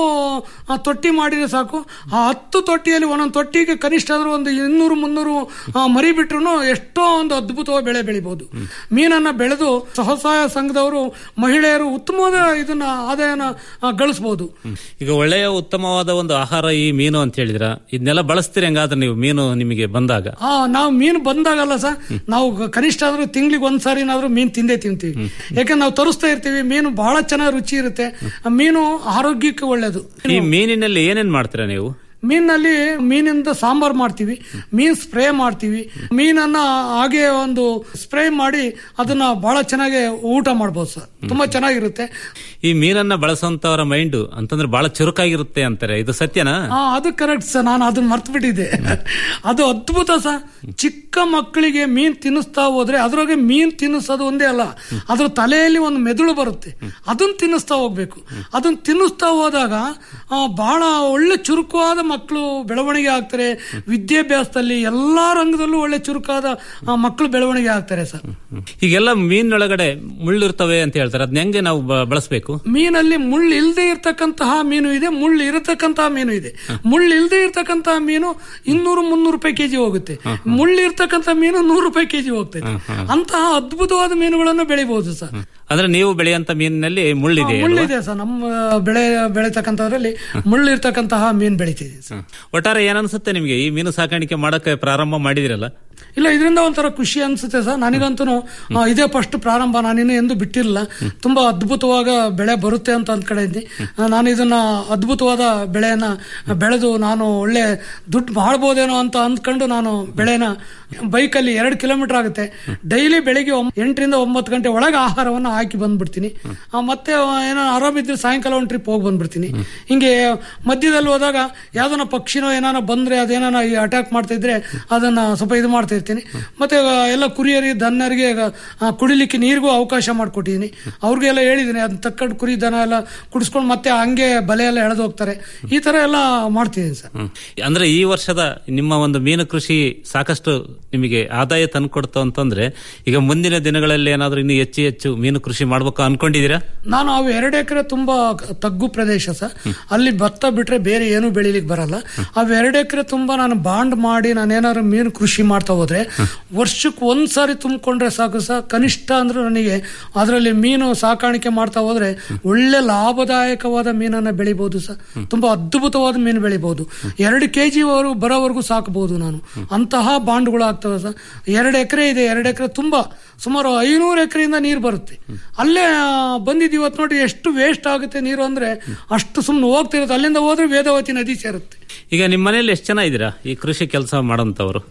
ಆ, ತೊಟ್ಟಿ ಮಾಡಿದ್ರೆ ಸಾಕು ಆ ಹತ್ತು ತೊಟ್ಟಿಯಲ್ಲಿ ಒಂದೊಂದು ತೊಟ್ಟಿಗೆ ಕನಿಷ್ಠ ಅಂದ್ರೆ ಒಂದು ಇನ್ನೂರು ಮುನ್ನೂರು ಆ, ಮರಿ ಬಿಟ್ರು ಎಷ್ಟೋ ಒಂದು ಅದ್ಭುತವಾದ ಬೆಳೆ ಬೆಳಿಬಹುದು ಮೀನನ್ನ ಬೆಳೆದು ಸ್ವಸಹಾಯ ಸಂಘದವರು ಮಹಿಳೆಯರು ಉತ್ತಮವಾದ ಇದನ್ನ ಆದಾಯನ ಆ, ಗಳಿಸಬಹುದು ಈಗ ಒಳ್ಳೆಯ ಉತ್ತಮವಾದ ಒಂದು ಆಹಾರ ಈ ಮೀನು ಅಂತ ಹೇಳಿದ್ರ ಇದನ್ನೆಲ್ಲ ಬಳಸ್ತೀರಿ ಹಂಗಾದ್ರೆ ನೀವು ಮೀನು ನಿಮಗೆ ಬಂದಾಗ ಆ ನಾವು ಮೀನು ಬಂದಾಗಲ್ಲ ಸರ್ ನಾವು ಕನಿಷ್ಠ ಆದ್ರೂ ತಿಂಗಳಿಗೆ ಒಂದ್ ಸಾರಿನಾದ್ರೂ ಮೀನು ತಿಂದೇ ತಿಂತೀವಿ ಯಾಕಂದ್ರೆ ನಾವು ತರಿಸ್ತಾ ಇರ್ತೀವಿ ಮೀನು ಬಹಳ ಚೆನ್ನಾಗಿ ರುಚಿ ಇರುತ್ತೆ ಆ ಮೀನು ಆರೋಗ್ಯಕ್ಕೆ ಒಳ್ಳೇದು ಈ ಮೀನಿನಲ್ಲಿ ಏನೇನ್ ಮಾಡ್ತೀರಾ ನೀವು ಮೀನಲ್ಲಿ ಮೀನಿಂದ ಸಾಂಬಾರ್ ಮಾಡ್ತೀವಿ ಮೀನ್ ಸ್ಪ್ರೇ ಮಾಡ್ತೀವಿ ಮೀನನ್ನ ಹಾಗೆ ಒಂದು ಸ್ಪ್ರೇ ಮಾಡಿ ಅದನ್ನ ಬಹಳ ಚೆನ್ನಾಗಿ ಊಟ ಮಾಡ್ಬೋದು ಸರ್ ತುಂಬಾ ಚೆನ್ನಾಗಿರುತ್ತೆ ಈ ಮೀನನ್ನ ಬಳಸುವಂತವರ ಮೈಂಡ್ ಅಂತಂದ್ರೆ ಬಹಳ ಚುರುಕಾಗಿರುತ್ತೆ ಅಂತಾರೆ ಇದು ಸತ್ಯನಾ ಹಾ ಅದು ಕರೆಕ್ಟ್ ಸರ್ ನಾನು ಅದನ್ನ ಮರ್ತು ಬಿಟ್ಟಿದ್ದೆ ಅದು ಅದ್ಭುತ ಸರ್ ಚಿಕ್ಕ ಮಕ್ಕಳಿಗೆ ಮೀನ್ ತಿನ್ನಿಸ್ತಾ ಹೋದ್ರೆ ಅದ್ರೊಳಗೆ ಮೀನ್ ತಿನ್ನಿಸೋದು ಒಂದೇ ಅಲ್ಲ ಅದ್ರ ತಲೆಯಲ್ಲಿ ಒಂದು ಮೆದುಳು ಬರುತ್ತೆ ಅದನ್ನ ತಿನ್ನಿಸ್ತಾ ಹೋಗ್ಬೇಕು ಅದನ್ನ ತಿನ್ನಿಸ್ತಾ ಹೋದಾಗ ಆ, ಬಹಳ ಒಳ್ಳೆ ಚುರುಕಾದ ಮಕ್ಕಳು ಬೆಳವಣಿಗೆ ಆಗ್ತಾರೆ ವಿದ್ಯಾಭ್ಯಾಸದಲ್ಲಿ ಎಲ್ಲಾ ರಂಗದಲ್ಲೂ ಒಳ್ಳೆ ಚುರುಕಾದ ಆ, ಮಕ್ಕಳು ಬೆಳವಣಿಗೆ ಆಗ್ತಾರೆ ಸರ್ ಈಗೆಲ್ಲ ಮೀನೊಳಗಡೆ ಮುಳ್ಳಿರ್ತವೆ ಅಂತ ಹೇಳ್ತಾರೆ ಅದನ್ನ ಹೆಂಗೆ ನಾವು ಬ- ಬಳಸ್ಬೇಕು ಮೀನಲ್ಲಿ ಮುಳ್ಳು ಇಲ್ಲದೆ ಇರತಕ್ಕಂತಹ ಮೀನು ಇದೆ ಮುಳ್ಳು ಇರತಕ್ಕಂತಹ ಮೀನು ಇದೆ ಮುಳ್ಳು ಇಲ್ಲದೆ ಇರತಕ್ಕಂತಹ ಮೀನು ಇನ್ನೂರು ಮುನ್ನೂರು ರೂಪಾಯಿ ಕೆಜಿ ಹೋಗುತ್ತೆ ಮುಳ್ಳು ಇರ್ತಕ್ಕಂಥ ಮೀನು ನೂರು ರೂಪಾಯಿ ಕೆಜಿ ಹೋಗ್ತೈತೆ ಅಂತಹ ಅದ್ಭುತವಾದ ಮೀನುಗಳನ್ನು ಬೆಳಿಬಹುದು ಸರ್ ಅಂದ್ರೆ ನೀವು ಬೆಳೆಯಂತ ಮೀನಿನಲ್ಲಿ ಮುಳ್ಳಿದೆ ಅಲ್ವಾ? ಮುಳ್ಳಿದೆ ಸರ್ ನಮ್ಮ ಬೆಳೆ ಬೆಳೀತಕ್ಕಂಥದ್ರಲ್ಲಿ ಮುಳ್ಳು ಇರ್ತಕ್ಕಂತಹ ಮೀನು ಬೆಳಿತಿದೆ ಸರ್ ಒಟ್ಟಾರೆ ಏನನ್ಸುತ್ತೆ ನಿಮ್ಗೆ ಈ ಮೀನು ಸಾಕಾಣಿಕೆ ಮಾಡಕ್ಕೆ ಪ್ರಾರಂಭ ಮಾಡಿದಿರಲ್ಲ ಇಲ್ಲ ಇದರಿಂದ ಒಂಥರ ಖುಷಿ ಅನ್ಸುತ್ತೆ ಸರ್ ನನಗಂತೂ ಇದೇ ಫಸ್ಟ್ ಪ್ರಾರಂಭ ನಾನಿನ್ನು ಎಂದು ಬಿಟ್ಟಿರಲಿಲ್ಲ ತುಂಬಾ ಅದ್ಭುತವಾಗ ಬೆಳೆ ಬರುತ್ತೆ ಅಂತ ಅಂದ್ಕೊಂಡಿದ್ದೆ ಆ, ನಾನು ಇದನ್ನ ಅದ್ಭುತವಾದ ಬೆಳೆಯನ್ನ ಬೆಳೆದು ನಾನು ಒಳ್ಳೆ ದುಡ್ಡು ಮಾಡ್ಬೋದೇನೋ ಅಂತ ಅಂದ್ಕೊಂಡು ನಾನು ಬೆಳೆನ ಬೈಕಲ್ಲಿ ಎರಡು ಕಿಲೋಮೀಟರ್ ಆಗುತ್ತೆ ಡೈಲಿ ಬೆಳಿಗ್ಗೆ ಒಂಬ- ಎಂಟರಿಂದ ಒಂಬತ್ತು ಗಂಟೆ ಒಳಗೆ ಆಹಾರವನ್ನು ಹಾಕಿ ಬಂದ್ಬಿಡ್ತೀನಿ ಆ, ಮತ್ತೆ ಏನೋ ಆರಾಮಿದ್ರೆ ಸಾಯಂಕಾಲ ಒಂದು ಟ್ರಿಪ್ ಹೋಗಿ ಬಂದ್ಬಿಡ್ತೀನಿ ಹಿಂಗೆ ಮಧ್ಯದಲ್ಲಿ ಹೋದಾಗ ಯಾವ್ದನ ಪಕ್ಷಿನೋ ಏನಾನ ಬಂದ್ರೆ ಅದೇನಾನ ಅಟ್ಯಾಕ್ ಮಾಡ್ತಾ ಇದ್ರೆ ಅದನ್ನ ಸ್ವಲ್ಪ ಇದು ಮಾಡ್ತಾ ಇರ್ತೀನಿ ಮತ್ತೆ ಆ, ಎಲ್ಲ ಕುರಿಯರಿಗೆ ದನ್ನರಿಗೆ ಆ, ಕುಡಿಲಿಕ್ಕೆ ನೀರಿಗೂ ಅವಕಾಶ ಮಾಡಿಕೊಟ್ಟಿದ್ದೀನಿ ಅವ್ರಿಗೆಲ್ಲ ಹೇಳಿದ್ದೀನಿ ಅದನ್ನ ತಕ್ಕಂಡು ಕುರಿ ದನ ಎಲ್ಲ ಕುಡಿಸ್ಕೊಂಡು ಮತ್ತೆ ಹಂಗೆ ಬಲೆ ಎಲ್ಲ ಎಳೆದು ಹೋಗ್ತಾರೆ ಈ ತರ ಎಲ್ಲ ಮಾಡ್ತಿದ್ದೀನಿ ಸರ್ ಹ್ಮ್. ಅಂದ್ರೆ ಈ ವರ್ಷದ ನಿಮ್ಮ ಒಂದು ಮೀನು ಕೃಷಿ ಸಾಕಷ್ಟು ನಿಮಗೆ ಆದಾಯ ತಂದ್ಕೊಡ್ತು ಅಂತಂದ್ರೆ ಈಗ ಮುಂದಿನ ದಿನಗಳಲ್ಲಿ ಏನಾದ್ರೂ ಇನ್ನು ಹೆಚ್ಚು ಹೆಚ್ಚು ಮೀನು ಕೃಷಿ ಮಾಡ್ಬೇಕು ಅನ್ಕೊಂಡಿದೀರಾ ನಾನು ಅವು ಎರಡು ಎಕರೆ ತುಂಬಾ ತಗ್ಗು ಪ್ರದೇಶ ಸರ್ ಅಲ್ಲಿ ಭತ್ತ ಬಿಟ್ರೆ ಬೇರೆ ಏನು ಬೆಳಿಲಿಕ್ಕೆ ಬರಲ್ಲ ಅವು ಎರಡು ಎಕರೆ ತುಂಬಾ ನಾನು ಬಾಂಡ್ ಮಾಡಿ ನಾನು ಏನಾದ್ರು ಮೀನು ಕೃಷಿ ಮಾಡ್ತಾ ಹೋದ್ರೆ ವರ್ಷಕ್ಕೆ ಒಂದ್ ಸಾರಿ ತುಂಬಿಕೊಂಡ್ರೆ ಸಾಕು ಸರ್ ಕನಿಷ್ಠ ಅಂದ್ರೆ ನನಗೆ ಅದರಲ್ಲಿ ಮೀನು ಸಾಕಾಣಿಕೆ ಮಾಡ್ತಾ ಹೋದ್ರೆ ಒಳ್ಳೆ ಲಾಭದಾಯಕವಾದ ಮೀನನ್ನ ಬೆಳಿಬಹುದು ಸರ್ ತುಂಬಾ ಅದ್ಭುತವಾದ ಮೀನು ಬೆಳಿಬಹುದು ಎರಡು ಕೆಜಿ ಬರೋವರೆಗೂ ಸಾಕಬಹುದು ನಾನು ಅಂತಹ ಬಾಂಡ್ಗಳು ಆಗ್ತವೆ ಸರ್ ಎರಡು ಎಕರೆ ಇದೆ ಎರಡು ಎಕರೆ ತುಂಬಾ ಸುಮಾರು ಐನೂರು ಎಕರೆಯಿಂದ ನೀರು ಬರುತ್ತೆ ಅಲ್ಲೇ ಆ, ಬಂದಿದ್ದು ಇವತ್ತು ನೋಡಿ ಎಷ್ಟು ವೇಸ್ಟ್ ಆಗುತ್ತೆ ನೀರು ಅಂದ್ರೆ ಅಷ್ಟು ಸುಮ್ಮನೆ ಹೋಗ್ತಿರುತ್ತೆ ಅಲ್ಲಿಂದ ಹೋದ್ರೆ ವೇದವತಿ ನದಿ ಸೇರುತ್ತೆ ಈಗ ನಿಮ್ಮ ಮನೇಲಿ ಎಷ್ಟು ಜನ ಇದ್ದೀರಾ ಈ ಕೃಷಿ ಕೆಲಸ ಮಾಡೋಂಥವ್ರು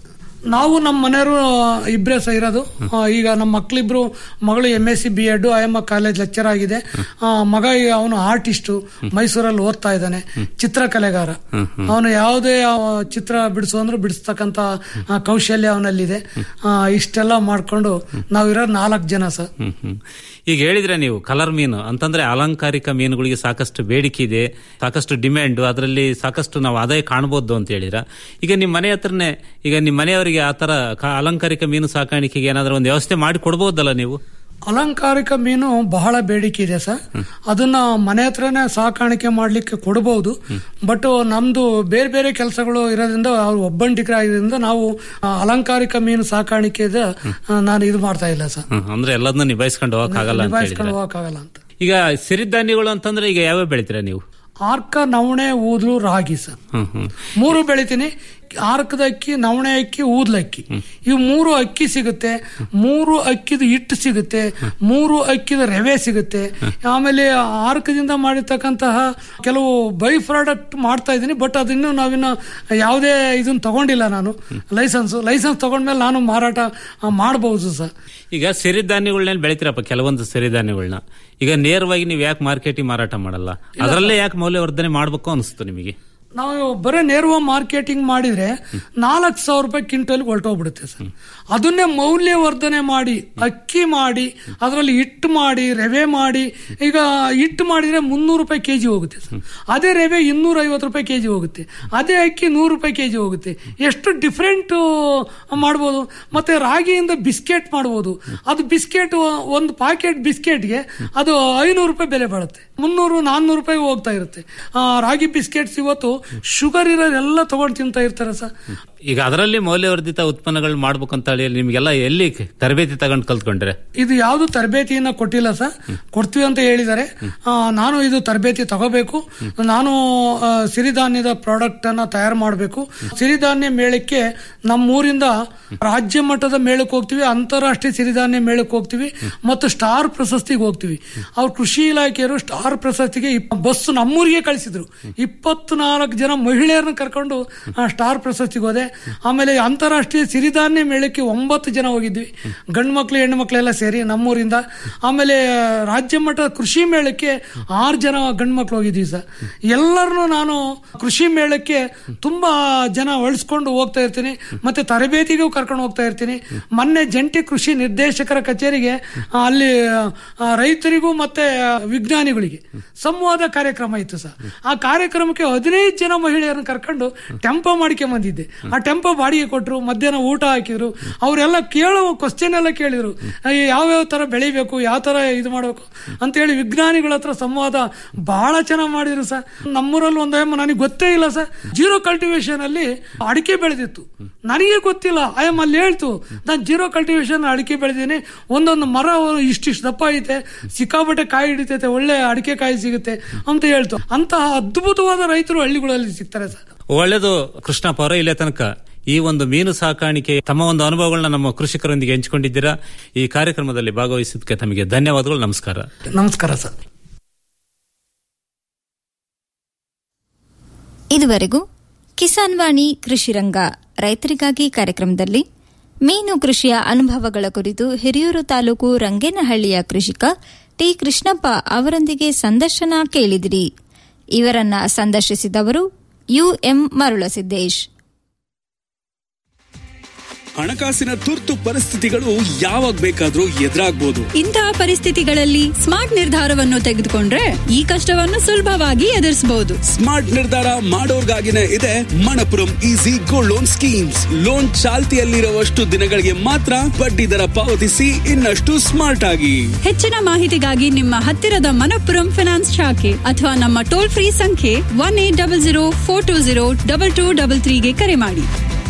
ನಾವು ನಮ್ಮ ಮನೆಯವರು ಇಬ್ಬರೇ ಸಹ ಇರೋದು ಆ, ಈಗ ನಮ್ಮ ಮಕ್ಳಿಬ್ರು ಮಗಳು M S C B Ed I M college lecture ಆಗಿದೆ ಆ, ಮಗ ಈಗ ಅವನು ಆರ್ಟಿಸ್ಟು ಮೈಸೂರಲ್ಲಿ ಓದ್ತಾ ಇದ್ದಾನೆ ಚಿತ್ರಕಲೆಗಾರ ಅವನು ಯಾವುದೇ ಆ, ಚಿತ್ರ ಬಿಡಿಸು ಅಂದ್ರೆ ಬಿಡಿಸ್ತಕ್ಕಂತ ಆ, ಕೌಶಲ್ಯ ಅವನಲ್ಲಿದೆ ಆ, ಇಷ್ಟೆಲ್ಲ ಮಾಡ್ಕೊಂಡು ನಾವಿರೋದು ನಾಲ್ಕು ಜನ ಸರ್ ಹ್ಮ್ ಹ್ಮ್ ಈಗ ಹೇಳಿದ್ರೆ ನೀವು ಕಲರ್ ಮೀನು ಅಂತಂದ್ರೆ ಅಲಂಕಾರಿಕ ಮೀನುಗಳಿಗೆ ಸಾಕಷ್ಟು ಬೇಡಿಕೆ ಇದೆ ಸಾಕಷ್ಟು ಡಿಮ್ಯಾಂಡ್ ಅದರಲ್ಲಿ ಸಾಕಷ್ಟು ನಾವು ಆದಾಯ ಕಾಣಬಹುದು ಅಂತ ಹೇಳಿದ್ರ ಈಗ ನಿಮ್ಮ ಮನೆ ಹತ್ರನೇ ಈಗ ನಿಮ್ಮ ಮನೆಯವರಿಗೆ ಆ ತರ ಕ- ಅಲಂಕಾರಿಕ ಮೀನು ಸಾಕಾಣಿಕೆಗೆ ಏನಾದ್ರೂ ಒಂದು ವ್ಯವಸ್ಥೆ ಮಾಡಿ ಕೊಡ್ಬೋದಲ್ಲ ನೀವು ಅಲಂಕಾರಿಕ ಮೀನು ಬಹಳ ಬೇಡಿಕೆ ಇದೆ ಸರ್ ಅದನ್ನ ಮನೆ ಹತ್ರನೇ ಸಾಕಾಣಿಕೆ ಮಾಡ್ಲಿಕ್ಕೆ ಕೊಡಬಹುದು ಬಟ್ ನಮ್ದು ಬೇರೆ ಬೇರೆ ಕೆಲಸಗಳು ಇರೋದ್ರಿಂದ ಅವ್ರು ಒಬ್ಬಂಟಿಗರಾಗಿದ್ದರಿಂದ ನಾವು ಆ, ಅಲಂಕಾರಿಕ ಮೀನು ಸಾಕಾಣಿಕೆದ ಆ, ನಾನು ಇದು ಮಾಡ್ತಾ ಇಲ್ಲ ಸರ್ ಹ್ಮ್, ಅಂದ್ರೆ ಎಲ್ಲದನ್ನೂ ನಿಭಾಯಿಸ್ಕೊಂಡು ಹೋಗಕ್ಕಾಗಲ್ಲ ಅಂತ ನಿಭಾಯಿಸ್ಕೊಂಡು ಹೇಳಿದ್ರೆ ಹೋಗಕ್ಕಾಗಲ್ಲ ಅಂತ ಈಗ ಸಿರಿಧಾನ್ಯಗಳು ಅಂತಂದ್ರೆ ಈಗ ಯಾವ್ಯಾವ ಬೆಳಿತೀರಾ ನೀವು ಆರ್ಕ ನವಣೆ ಊದ್ಲು ರಾಗಿ ಸರ್ ಹ್ಮ್ ಹ್ಮ್ ಮೂರು ಬೆಳಿತೀನಿ ಆರ್ಕದ ಅಕ್ಕಿ ನವಣೆ ಅಕ್ಕಿ ಊದ್ಲಕ್ಕಿ ಇವು ಮೂರು ಅಕ್ಕಿ ಸಿಗುತ್ತೆ ಮೂರು ಅಕ್ಕಿದ ಹಿಟ್ಟು ಸಿಗುತ್ತೆ ಮೂರು ಅಕ್ಕಿದ ರವೆ ಸಿಗುತ್ತೆ ಆಮೇಲೆ ಆರ್ಕದಿಂದ ಮಾಡಿರ್ತಕ್ಕಂತಹ ಕೆಲವು ಬೈ ಪ್ರಾಡಕ್ಟ್ ಮಾಡ್ತಾ ಇದ್ದೀನಿ ಬಟ್ ಅದಿನ್ನು ನಾವಿನ್ನು ಯಾವುದೇ ಇದನ್ನ ತಗೊಂಡಿಲ್ಲ ನಾನು ಲೈಸೆನ್ಸ್ ಲೈಸೆನ್ಸ್ ತಗೊಂಡ್ಮೇಲೆ ನಾನು ಮಾರಾಟ ಆ, ಮಾಡಬಹುದು ಸರ್ ಈಗ ಸಿರಿಧಾನ್ಯಗಳನ್ನ ಬೆಳಿತೀರಪ್ಪ ಕೆಲವೊಂದು ಸಿರಿಧಾನ್ಯಗಳನ್ನ ಈಗ ನೇರವಾಗಿ ನೀವು ಯಾಕೆ ಮಾರ್ಕೆಟಿಂಗ್ ಮಾರಾಟ ಮಾಡಲ್ಲ ಅದರಲ್ಲೇ ಯಾಕೆ ಮೌಲ್ಯವರ್ಧನೆ ಮಾಡ್ಬೇಕು ಅನಿಸ್ತು ನಿಮಗೆ ನಾವು ಬರೀ ನೇರವಾಗಿ ಮಾರ್ಕೆಟಿಂಗ್ ಮಾಡಿದ್ರೆ ನಾಲ್ಕು ಸಾವಿರ ರೂಪಾಯಿ ಕ್ವಿಂಟಲ್ ಹೊರಟೋಗ್ಬಿಡುತ್ತೆ ಸರ್ ಅದನ್ನೇ ಮೌಲ್ಯವರ್ಧನೆ ಮಾಡಿ ಅಕ್ಕಿ ಮಾಡಿ ಅದರಲ್ಲಿ ಹಿಟ್ಟು ಮಾಡಿ ರವೆ ಮಾಡಿ ಈಗ ಹಿಟ್ಟು ಮಾಡಿದ್ರೆ ಮುನ್ನೂರು ರೂಪಾಯಿ ಕೆಜಿ ಹೋಗುತ್ತೆ ಸರ್ ಅದೇ ರವೆ ಇನ್ನೂರ ಐವತ್ತು ರೂಪಾಯಿ ಕೆಜಿ ಹೋಗುತ್ತೆ ಅದೇ ಅಕ್ಕಿ ನೂರು ರೂಪಾಯಿ ಕೆಜಿ ಹೋಗುತ್ತೆ ಎಷ್ಟು ಡಿಫ್ರೆಂಟ್ ಮಾಡ್ಬೋದು ಮತ್ತೆ ರಾಗಿಯಿಂದ ಬಿಸ್ಕೆಟ್ ಮಾಡ್ಬೋದು ಅದು ಬಿಸ್ಕೆಟ್ ಒಂದು ಪ್ಯಾಕೆಟ್ ಬಿಸ್ಕೆಟ್ಗೆ ಅದು ಐನೂರು ರೂಪಾಯಿ ಬೆಲೆ ಬಾಳುತ್ತೆ ಮುನ್ನೂರು ನಾನ್ನೂರು ರೂಪಾಯಿ ಹೋಗ್ತಾ ಇರುತ್ತೆ ಆ, ರಾಗಿ ಬಿಸ್ಕೆಟ್ಸ್ ಇವತ್ತು ಶುಗರ್ ಇರೋದೆಲ್ಲ ತಗೊಂಡು ತಿಂತಾ ಇರ್ತಾರೆ ಸರ್ ಈಗ ಅದರಲ್ಲಿ ಮೌಲ್ಯವರ್ಧಿತ ಉತ್ಪನ್ನಗಳು ಮಾಡ್ಬೇಕಂತ ಹೇಳಿ ನಿಮ್ಗೆಲ್ಲ ಎಲ್ಲಿ ತರಬೇತಿ ತಗೊಂಡು ಕಲ್ತ್ಕೊಂಡ್ರೆ ಇದು ಯಾವುದು ತರಬೇತಿಯನ್ನ ಕೊಟ್ಟಿಲ್ಲ ಸರ್ ಕೊಡ್ತೀವಿ ಅಂತ ಹೇಳಿದ್ದಾರೆ ಆ, ನಾನು ಇದು ತರಬೇತಿ ತಗೋಬೇಕು ನಾನು ಆ, ಸಿರಿಧಾನ್ಯದ ಪ್ರಾಡಕ್ಟ್ ಅನ್ನ ತಯಾರು ಮಾಡಬೇಕು ಸಿರಿಧಾನ್ಯ ಮೇಳಕ್ಕೆ ನಮ್ಮೂರಿಂದ ರಾಜ್ಯ ಮಟ್ಟದ ಮೇಳಕ್ಕೆ ಹೋಗ್ತೀವಿ ಅಂತಾರಾಷ್ಟ್ರೀಯ ಸಿರಿಧಾನ್ಯ ಮೇಳಕ್ಕೆ ಹೋಗ್ತೀವಿ ಮತ್ತು ಸ್ಟಾರ್ ಪ್ರಶಸ್ತಿಗೆ ಹೋಗ್ತೀವಿ ಅವ್ರು ಕೃಷಿ ಇಲಾಖೆಯವರು ಸ್ಟಾರ್ ಪ್ರಶಸ್ತಿಗೆ ಇಪ್- ಬಸ್ ನಮ್ಮೂರಿಗೆ ಕಳಿಸಿದ್ರು ಇಪ್ಪತ್ನಾಲ್ಕು ಜನ ಮಹಿಳೆಯರನ್ನ ಕರ್ಕೊಂಡು ಆ, ಸ್ಟಾರ್ ಪ್ರಶಸ್ತಿಗೆ ಹೋದೆ ಆಮೇಲೆ ಅಂತಾರಾಷ್ಟ್ರೀಯ ಸಿರಿಧಾನ್ಯ ಮೇಳಕ್ಕೆ ಒಂಬತ್ತು ಜನ ಹೋಗಿದ್ವಿ ಗಂಡು ಮಕ್ಳು ಹೆಣ್ಣು ಮಕ್ಕಳೆಲ್ಲ ಸೇರಿ ನಮ್ಮೂರಿಂದ ಆಮೇಲೆ ರಾಜ್ಯ ಮಟ್ಟದ ಕೃಷಿ ಮೇಳಕ್ಕೆ ಆರು ಜನ ಗಂಡು ಮಕ್ಳು ಹೋಗಿದ್ವಿ ಸರ್ ಎಲ್ಲರನ್ನೂ ನಾನು ಕೃಷಿ ಮೇಳಕ್ಕೆ ತುಂಬಾ ಜನ ಒಳಿಸ್ಕೊಂಡು ಹೋಗ್ತಾ ಇರ್ತೀನಿ ಮತ್ತೆ ತರಬೇತಿಗೂ ಕರ್ಕೊಂಡು ಹೋಗ್ತಾ ಇರ್ತೀನಿ ಮೊನ್ನೆ ಜಂಟಿ ಕೃಷಿ ನಿರ್ದೇಶಕರ ಕಚೇರಿಗೆ ಆ, ಅಲ್ಲಿ ಆ, ರೈತರಿಗೂ ಮತ್ತೆ ವಿಜ್ಞಾನಿಗಳಿಗೆ ಸಂವಾದ ಕಾರ್ಯಕ್ರಮ ಇತ್ತು ಸರ್ ಆ ಕಾರ್ಯಕ್ರಮಕ್ಕೆ ಹದಿನೈದು ಜನ ಮಹಿಳೆಯರನ್ನ ಕರ್ಕೊಂಡು ಟೆಂಪೋ ಮಾಡ್ಕೊಂಡ್ ಬಂದಿದ್ದೆ ಆ ಟೆಂಪೋ ಬಾಡಿಗೆ ಕೊಟ್ಟರು ಮಧ್ಯಾಹ್ನ ಊಟ ಹಾಕಿದ್ರು ಅವರೆಲ್ಲ ಕೇಳೋ ಕ್ವಶನ್ ಎಲ್ಲ ಕೇಳಿದ್ರು ಅಯ್ಯೋ, ಯಾವ್ಯಾವ ತರ ಬೆಳಿಬೇಕು ಯಾವ ತರ ಇದು ಮಾಡಬೇಕು ಅಂತೇಳಿ ವಿಜ್ಞಾನಿಗಳ ಹತ್ರ ಸಂವಾದ ಬಹಳ ಚೆನ್ನಾಗಿ ಮಾಡಿದ್ರು ಸರ್ ನಮ್ಮೂರಲ್ಲಿ ಒಂದು ಎಮ್ಮ ನನಗೆ ಗೊತ್ತೇ ಇಲ್ಲ ಸರ್ ಜೀರೋ ಕಲ್ಟಿವೇಶನ್ ಅಲ್ಲಿ ಅಡಿಕೆ ಬೆಳೆದಿತ್ತು ನನಗೆ ಗೊತ್ತಿಲ್ಲ ಆಯಮ್ಮ ಅಲ್ಲಿ ಹೇಳ್ತು ನಾನು ಜೀರೋ ಕಲ್ಟಿವೇಶನ್ ಅಡಿಕೆ ಬೆಳೆದೀನಿ ಒಂದೊಂದು ಮರ ಇಷ್ಟಿಷ್ಟು ದಪ್ಪ ಐತೆ ಸಿಕ್ಕಾಪಟ್ಟೆ ಕಾಯಿ ಹಿಡಿತೈತೆ ಒಳ್ಳೆ ಅಡಿಕೆ ಕಾಯಿ ಸಿಗುತ್ತೆ ಅಂತ ಹೇಳ್ತು ಅಂತಹ ಅದ್ಭುತವಾದ ರೈತರು ಹಳ್ಳಿಗಳಲ್ಲಿ ಸಿಗ್ತಾರೆ ಸರ್ ಒಳ್ಳೇದು ಕೃಷ್ಣಪ್ಪ ಅವರ ಇಲ್ಲೇ ತನಕ ಈ ಒಂದು ಮೀನು ಸಾಕಾಣಿಕೆ ತಮ್ಮ ಒಂದು ಅನುಭವಗಳನ್ನ ನಮ್ಮ ಕೃಷಿಕರೊಂದಿಗೆ ಹಂಚಿಕೊಂಡಿದ್ದೀರಾ ಈ ಕಾರ್ಯಕ್ರಮದಲ್ಲಿ ಭಾಗವಹಿಸಿದ್ದಕ್ಕೆ ತಮಗೆ ಧನ್ಯವಾದಗಳು ನಮಸ್ಕಾರ ನಮಸ್ಕಾರ ಸರ್ ಇದುವರೆಗೂ ಕಿಸಾನ್ ವಾಣಿ ಕೃಷಿ ರಂಗ ರೈತರಿಗಾಗಿ ಕಾರ್ಯಕ್ರಮದಲ್ಲಿ ಮೀನು ಕೃಷಿಯ ಅನುಭವಗಳ ಕುರಿತು ಹಿರಿಯೂರು ತಾಲೂಕು ರಂಗೇನಹಳ್ಳಿಯ ಕೃಷಿಕ ಟಿ ಕೃಷ್ಣಪ್ಪ ಅವರೊಂದಿಗೆ ಸಂದರ್ಶನ ಕೇಳಿದಿರಿ ಇವರನ್ನ ಸಂದರ್ಶಿಸಿದವರು ಯುಎಂ ಮರುಳಸಿದ್ದೇಶ್ ಹಣಕಾಸಿನ ತುರ್ತು ಪರಿಸ್ಥಿತಿಗಳು ಯಾವಾಗ ಬೇಕಾದ್ರೂ ಎದುರಾಗ್ಬೋದು ಇಂತಹ ಪರಿಸ್ಥಿತಿಗಳಲ್ಲಿ ಸ್ಮಾರ್ಟ್ ನಿರ್ಧಾರವನ್ನು ತೆಗೆದುಕೊಂಡ್ರೆ ಈ ಕಷ್ಟವನ್ನು ಸುಲಭವಾಗಿ ಎದುರಿಸಬಹುದು ಸ್ಮಾರ್ಟ್ ನಿರ್ಧಾರ ಮಾಡೋರ್ಗಾಗಿನೇ ಇದೆ Manappuram easy gold loan schemes loan ಚಾಲ್ತಿಯಲ್ಲಿರುವಷ್ಟು ದಿನಗಳಿಗೆ ಮಾತ್ರ ಬಡ್ಡಿ ದರ ಪಾವತಿಸಿ ಇನ್ನಷ್ಟು ಸ್ಮಾರ್ಟ್ ಆಗಿ ಹೆಚ್ಚಿನ ಮಾಹಿತಿಗಾಗಿ ನಿಮ್ಮ ಹತ್ತಿರದ ಮನಪ್ಪುರಂ ಫಿನಾನ್ಸ್ ಶಾಖೆ ಅಥವಾ ನಮ್ಮ ಟೋಲ್ ಫ್ರೀ ಸಂಖ್ಯೆ one eight double zero four two zero double two double ತ್ರೀಗೆ ಕರೆ ಮಾಡಿ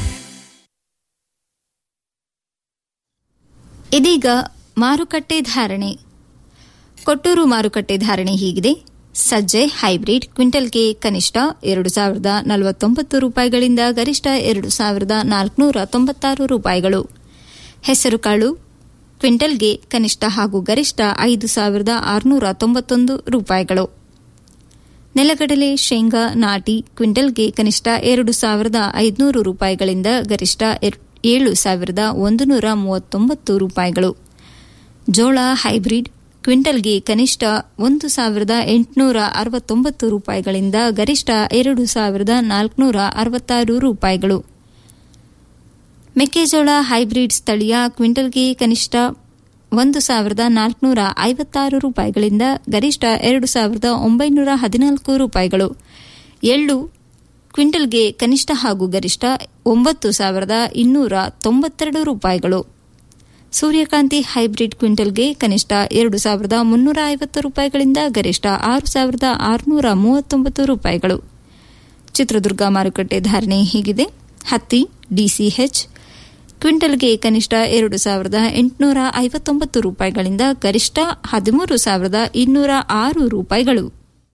ಇದೀಗ ಮಾರುಕಟ್ಟೆ ಧಾರಣೆ ಕೊಟ್ಟೂರು ಮಾರುಕಟ್ಟೆ ಧಾರಣೆ ಹೀಗಿದೆ ಸಜ್ಜೆ ಹೈಬ್ರಿಡ್ ಕ್ವಿಂಟಲ್ಗೆ ಕನಿಷ್ಠ ಎರಡು ಸಾವಿರದ ನಲವತ್ತೊಂಬತ್ತು ರೂಪಾಯಿಗಳಿಂದ ಗರಿಷ್ಠ ಎರಡು ಸಾವಿರದ ನಾಲ್ಕುನೂರ ತೊಂಬತ್ತಾರು ರೂಪಾಯಿಗಳು ಹೆಸರುಕಾಳು ಕ್ವಿಂಟಲ್ಗೆ ಕನಿಷ್ಠ ಹಾಗೂ ಗರಿಷ್ಠ ಐದು ಸಾವಿರದ ಆರುನೂರ ತೊಂಬತ್ತೊಂದು ರೂಪಾಯಿಗಳು ನೆಲಗಡಲೆ ಶೇಂಗಾ ನಾಟಿ ಕ್ವಿಂಟಲ್ಗೆ ಕನಿಷ್ಠ ಎರಡು ಸಾವಿರದ ಐದುನೂರು ರೂಪಾಯಿಗಳಿಂದ ಗರಿಷ್ಠ ಏಳು ಸಾವಿರದ ಒಂದು ನೂರ ಮೂವತ್ತೊಂಬತ್ತು ರೂಪಾಯಿಗಳು ಜೋಳ ಹೈಬ್ರಿಡ್ ಕ್ವಿಂಟಲ್ಗೆ ಕನಿಷ್ಠ ಒಂದು ಸಾವಿರದ ಎಂಟುನೂರ ಅರವತ್ತೊಂಬತ್ತು ರೂಪಾಯಿಗಳಿಂದ ಗರಿಷ್ಠ ಎರಡು ಸಾವಿರದ ನಾಲ್ಕುನೂರ ಅರವತ್ತಾರು ರೂಪಾಯಿಗಳು ಮೆಕ್ಕೆಜೋಳ ಹೈಬ್ರಿಡ್ ಸ್ಥಳೀಯ ಕ್ವಿಂಟಲ್ಗೆ ಕನಿಷ್ಠ ಒಂದು ಸಾವಿರದ ನಾಲ್ಕುನೂರ ಐವತ್ತಾರು ರೂಪಾಯಿಗಳಿಂದ ಗರಿಷ್ಠ ಎರಡು ಸಾವಿರದ ಒಂಬೈನೂರ ಹದಿನಾಲ್ಕು ರೂಪಾಯಿಗಳು ಎಳ್ಳು ಕ್ವಿಂಟಲ್ಗೆ ಕನಿಷ್ಠ ಹಾಗೂ ಗರಿಷ್ಠ ಒಂಬತ್ತು ಸಾವಿರದ ಇನ್ನೂರ ತೊಂಬತ್ತೆರಡು ರೂಪಾಯಿಗಳು ಸೂರ್ಯಕಾಂತಿ ಹೈಬ್ರಿಡ್ ಕ್ವಿಂಟಲ್ಗೆ ಕನಿಷ್ಠ ಎರಡು ಸಾವಿರದ ಮುನ್ನೂರ ಐವತ್ತು ರೂಪಾಯಿಗಳಿಂದ ಗರಿಷ್ಠ ಆರು ಸಾವಿರದ ಆರುನೂರ ಮೂವತ್ತೊಂಬತ್ತು ರೂಪಾಯಿಗಳು ಚಿತ್ರದುರ್ಗ ಮಾರುಕಟ್ಟೆ ಧಾರಣೆ ಹೀಗಿದೆ ಹತ್ತಿ ಡಿಸಿಎಚ್ ಕ್ವಿಂಟಲ್ಗೆ ಕನಿಷ್ಠ ಎರಡು ಸಾವಿರದ ಎಂಟುನೂರ ಐವತ್ತೊಂಬತ್ತು ರೂಪಾಯಿಗಳಿಂದ ಗರಿಷ್ಠ ಹದಿಮೂರು ಸಾವಿರದ ಇನ್ನೂರ ಆರು ರೂಪಾಯಿಗಳು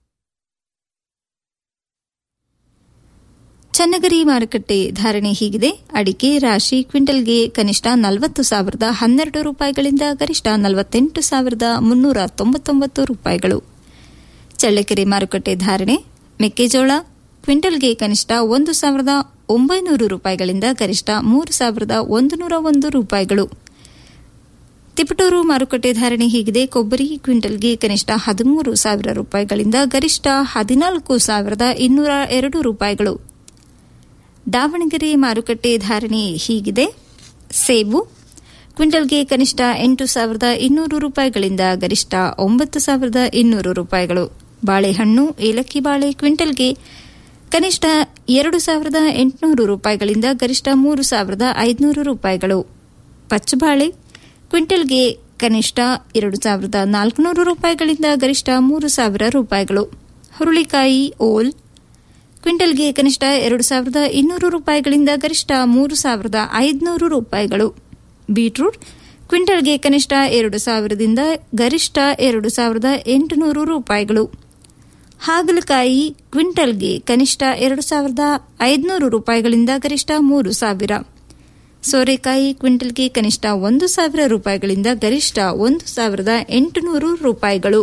ಚನ್ನಗಿರಿ ಮಾರುಕಟ್ಟೆ ಧಾರಣೆ ಹೀಗಿದೆ ಅಡಿಕೆ ರಾಶಿ ಕ್ವಿಂಟಲ್ಗೆ ಕನಿಷ್ಠ ನಲವತ್ತು ಸಾವಿರದ ಹನ್ನೆರಡು ರೂಪಾಯಿಗಳಿಂದ ಗರಿಷ್ಠ ನಲವತ್ತೆಂಟು ಸಾವಿರದ ಮುನ್ನೂರ ತೊಂಬತ್ತೊಂಬತ್ತು ರೂಪಾಯಿಗಳು ಚಳ್ಳಕೆರೆ ಮಾರುಕಟ್ಟೆ ಧಾರಣೆ ಮೆಕ್ಕೆಜೋಳ ಕ್ವಿಂಟಲ್ಗೆ ಕನಿಷ್ಠ ಒಂದು ಸಾವಿರದ ಒಂಬೈನೂರು ರೂಪಾಯಿಗಳಿಂದ ಗರಿಷ್ಠ ಮೂರು ಸಾವಿರದ ಒಂದು ನೂರ ಒಂದು ರೂಪಾಯಿಗಳು ತಿಪಟೂರು ಮಾರುಕಟ್ಟೆ ಧಾರಣೆ ಹೀಗಿದೆ ಕೊಬ್ಬರಿ ಕ್ವಿಂಟಲ್ಗೆ ಕನಿಷ್ಠ ಹದಿಮೂರು ಸಾವಿರ ರೂಪಾಯಿಗಳಿಂದ ಗರಿಷ್ಠ ಹದಿನಾಲ್ಕು ಸಾವಿರದ ಇನ್ನೂರ ಎರಡು ರೂಪಾಯಿಗಳು ದಾವಣಗೆರೆ ಮಾರುಕಟ್ಟೆ ಧಾರಣೆ ಹೀಗಿದೆ ಸೇಬು ಕ್ವಿಂಟಲ್ಗೆ ಕನಿಷ್ಠ ಎಂಟು ಸಾವಿರದ ಇನ್ನೂರು ರೂಪಾಯಿಗಳಿಂದ ಗರಿಷ್ಠ ಒಂಬತ್ತು ಸಾವಿರದ ಇನ್ನೂರು ರೂಪಾಯಿಗಳು ಬಾಳೆಹಣ್ಣು ಏಲಕ್ಕಿ ಬಾಳೆ ಕ್ವಿಂಟಲ್ಗೆ ಕನಿಷ್ಠ ಎರಡು ಸಾವಿರದ ಎಂಟುನೂರು ರೂಪಾಯಿಗಳಿಂದ ಗರಿಷ್ಠ ಮೂರು ಸಾವಿರದ ಐದುನೂರು ರೂಪಾಯಿಗಳು ಪಚ್ಚಬಾಳೆ ಕ್ವಿಂಟಲ್ಗೆ ಕನಿಷ್ಠ ಎರಡು ಸಾವಿರದ ನಾಲ್ಕುನೂರು ರೂಪಾಯಿಗಳಿಂದ ಗರಿಷ್ಠ ಮೂರು ಸಾವಿರ ರೂಪಾಯಿಗಳು ಹುರುಳಿಕಾಯಿ ಓಲ್ ಕ್ವಿಂಟಲ್ಗೆ ಕನಿಷ್ಠ ಎರಡು ಸಾವಿರದ ಇನ್ನೂರು ರೂಪಾಯಿಗಳಿಂದ ಗರಿಷ್ಠ ಮೂರು ಸಾವಿರದ ಐದುನೂರು ರೂಪಾಯಿಗಳು ಬೀಟ್ರೂಟ್ ಕ್ವಿಂಟಲ್ಗೆ ಕನಿಷ್ಠ ಎರಡು ಸಾವಿರದಿಂದ ಗರಿಷ್ಠ ಎರಡು ಸಾವಿರದ ಎಂಟುನೂರು ರೂಪಾಯಿಗಳು ಹಾಗಲಕಾಯಿ ಕ್ವಿಂಟಲ್ಗೆ ಕನಿಷ್ಠ ಎರಡು ಸಾವಿರದ ಐದುನೂರು ರೂಪಾಯಿಗಳಿಂದ ಗರಿಷ್ಠ ಮೂರು ಸಾವಿರ ಸೋರೆಕಾಯಿ ಕ್ವಿಂಟಲ್ಗೆ ಕನಿಷ್ಠ ಒಂದು ಸಾವಿರ ರೂಪಾಯಿಗಳಿಂದ ಗರಿಷ್ಠ ಒಂದು ಸಾವಿರದ ಎಂಟುನೂರು ರೂಪಾಯಿಗಳು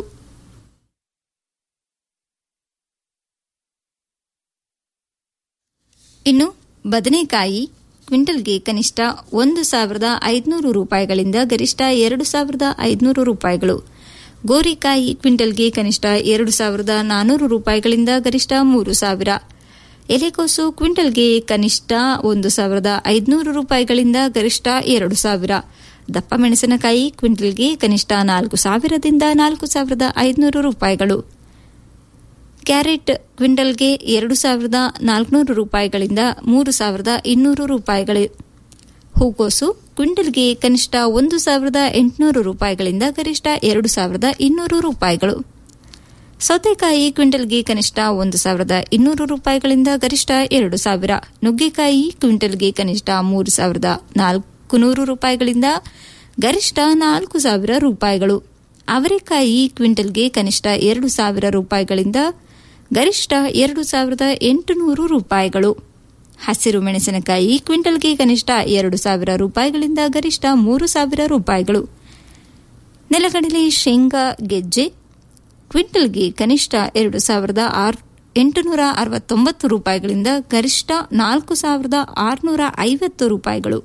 ಇನ್ನು ಬದನೆಕಾಯಿ ಕ್ವಿಂಟಲ್ಗೆ ಕನಿಷ್ಠ ಒಂದು ಸಾವಿರದ ಐದುನೂರು ರೂಪಾಯಿಗಳಿಂದ ಗರಿಷ್ಠ ಎರಡು ಸಾವಿರದ ಐದುನೂರು ರೂಪಾಯಿಗಳು ಗೋರಿಕಾಯಿ ಕ್ವಿಂಟಲ್ಗೆ ಕನಿಷ್ಠ ಎರಡು ಸಾವಿರದ ನಾನೂರು ರೂಪಾಯಿಗಳಿಂದ ಗರಿಷ್ಠ ಮೂರು ಸಾವಿರ ಎಲೆಕೋಸು ಕ್ವಿಂಟಲ್ಗೆ ಕನಿಷ್ಠ ಒಂದು ಸಾವಿರದ ಐದುನೂರು ರೂಪಾಯಿಗಳಿಂದ ಗರಿಷ್ಠ ಎರಡು ಸಾವಿರ ದಪ್ಪ ಮೆಣಸಿನಕಾಯಿ ಕ್ವಿಂಟಲ್ಗೆ ಕನಿಷ್ಠ ನಾಲ್ಕು ಸಾವಿರದಿಂದ ನಾಲ್ಕು ಸಾವಿರದ ಐದುನೂರು ರೂಪಾಯಿಗಳು ಕ್ಯಾರೆಟ್ ಕ್ವಿಂಟಲ್ಗೆ ಎರಡು ಸಾವಿರದ ನಾಲ್ಕುನೂರು ರೂಪಾಯಿಗಳಿಂದ ಮೂರು ಸಾವಿರದ ಇನ್ನೂರು ರೂಪಾಯಿಗಳು ಹೂಕೋಸು ಕ್ವಿಂಟಲ್ಗೆ ಕನಿಷ್ಠ ಒಂದು ಸಾವಿರದ ಎಂಟುನೂರು ರೂಪಾಯಿಗಳಿಂದ ಗರಿಷ್ಠ ಎರಡು ಸಾವಿರದ ಇನ್ನೂರು ರೂಪಾಯಿಗಳು ಸೌತೆಕಾಯಿ ಕ್ವಿಂಟಲ್ಗೆ ಕನಿಷ್ಠ ಒಂದು ಸಾವಿರದ ಇನ್ನೂರು ರೂಪಾಯಿಗಳಿಂದ ಗರಿಷ್ಠ ಎರಡು ಸಾವಿರ ನುಗ್ಗೆಕಾಯಿ ಕ್ವಿಂಟಲ್ಗೆ ಕನಿಷ್ಠ ಮೂರು ಸಾವಿರದ ನಾಲ್ಕು ನೂರು ರೂಪಾಯಿಗಳಿಂದ ಗರಿಷ್ಠ ನಾಲ್ಕು ಸಾವಿರ ರೂಪಾಯಿಗಳು ಅವರೆಕಾಯಿ ಕ್ವಿಂಟಲ್ಗೆ ಕನಿಷ್ಠ ಎರಡು ಸಾವಿರ ರೂಪಾಯಿಗಳಿಂದ ಗರಿಷ್ಠ ಎರಡು ಸಾವಿರದ ಎಂಟುನೂರು ರೂಪಾಯಿಗಳು ಹಸಿರು ಮೆಣಸಿನಕಾಯಿ ಕ್ವಿಂಟಲ್ಗೆ ಕನಿಷ್ಠ ಎರಡು ಸಾವಿರ ರೂಪಾಯಿಗಳಿಂದ ಗರಿಷ್ಠ ಮೂರು ಸಾವಿರ ರೂಪಾಯಿಗಳು ನೆಲಗಡಲೆ ಶೇಂಗಾ ಗೆಜ್ಜೆ ಕ್ವಿಂಟಲ್ಗೆ ಕನಿಷ್ಠ ಎರಡು ಸಾವಿರದ ಎಂಟುನೂರ ಅರವತ್ತೊಂಬತ್ತು ರೂಪಾಯಿಗಳಿಂದ ಗರಿಷ್ಠ ನಾಲ್ಕು ಸಾವಿರದ ಆರುನೂರ ಐವತ್ತು ರೂಪಾಯಿಗಳು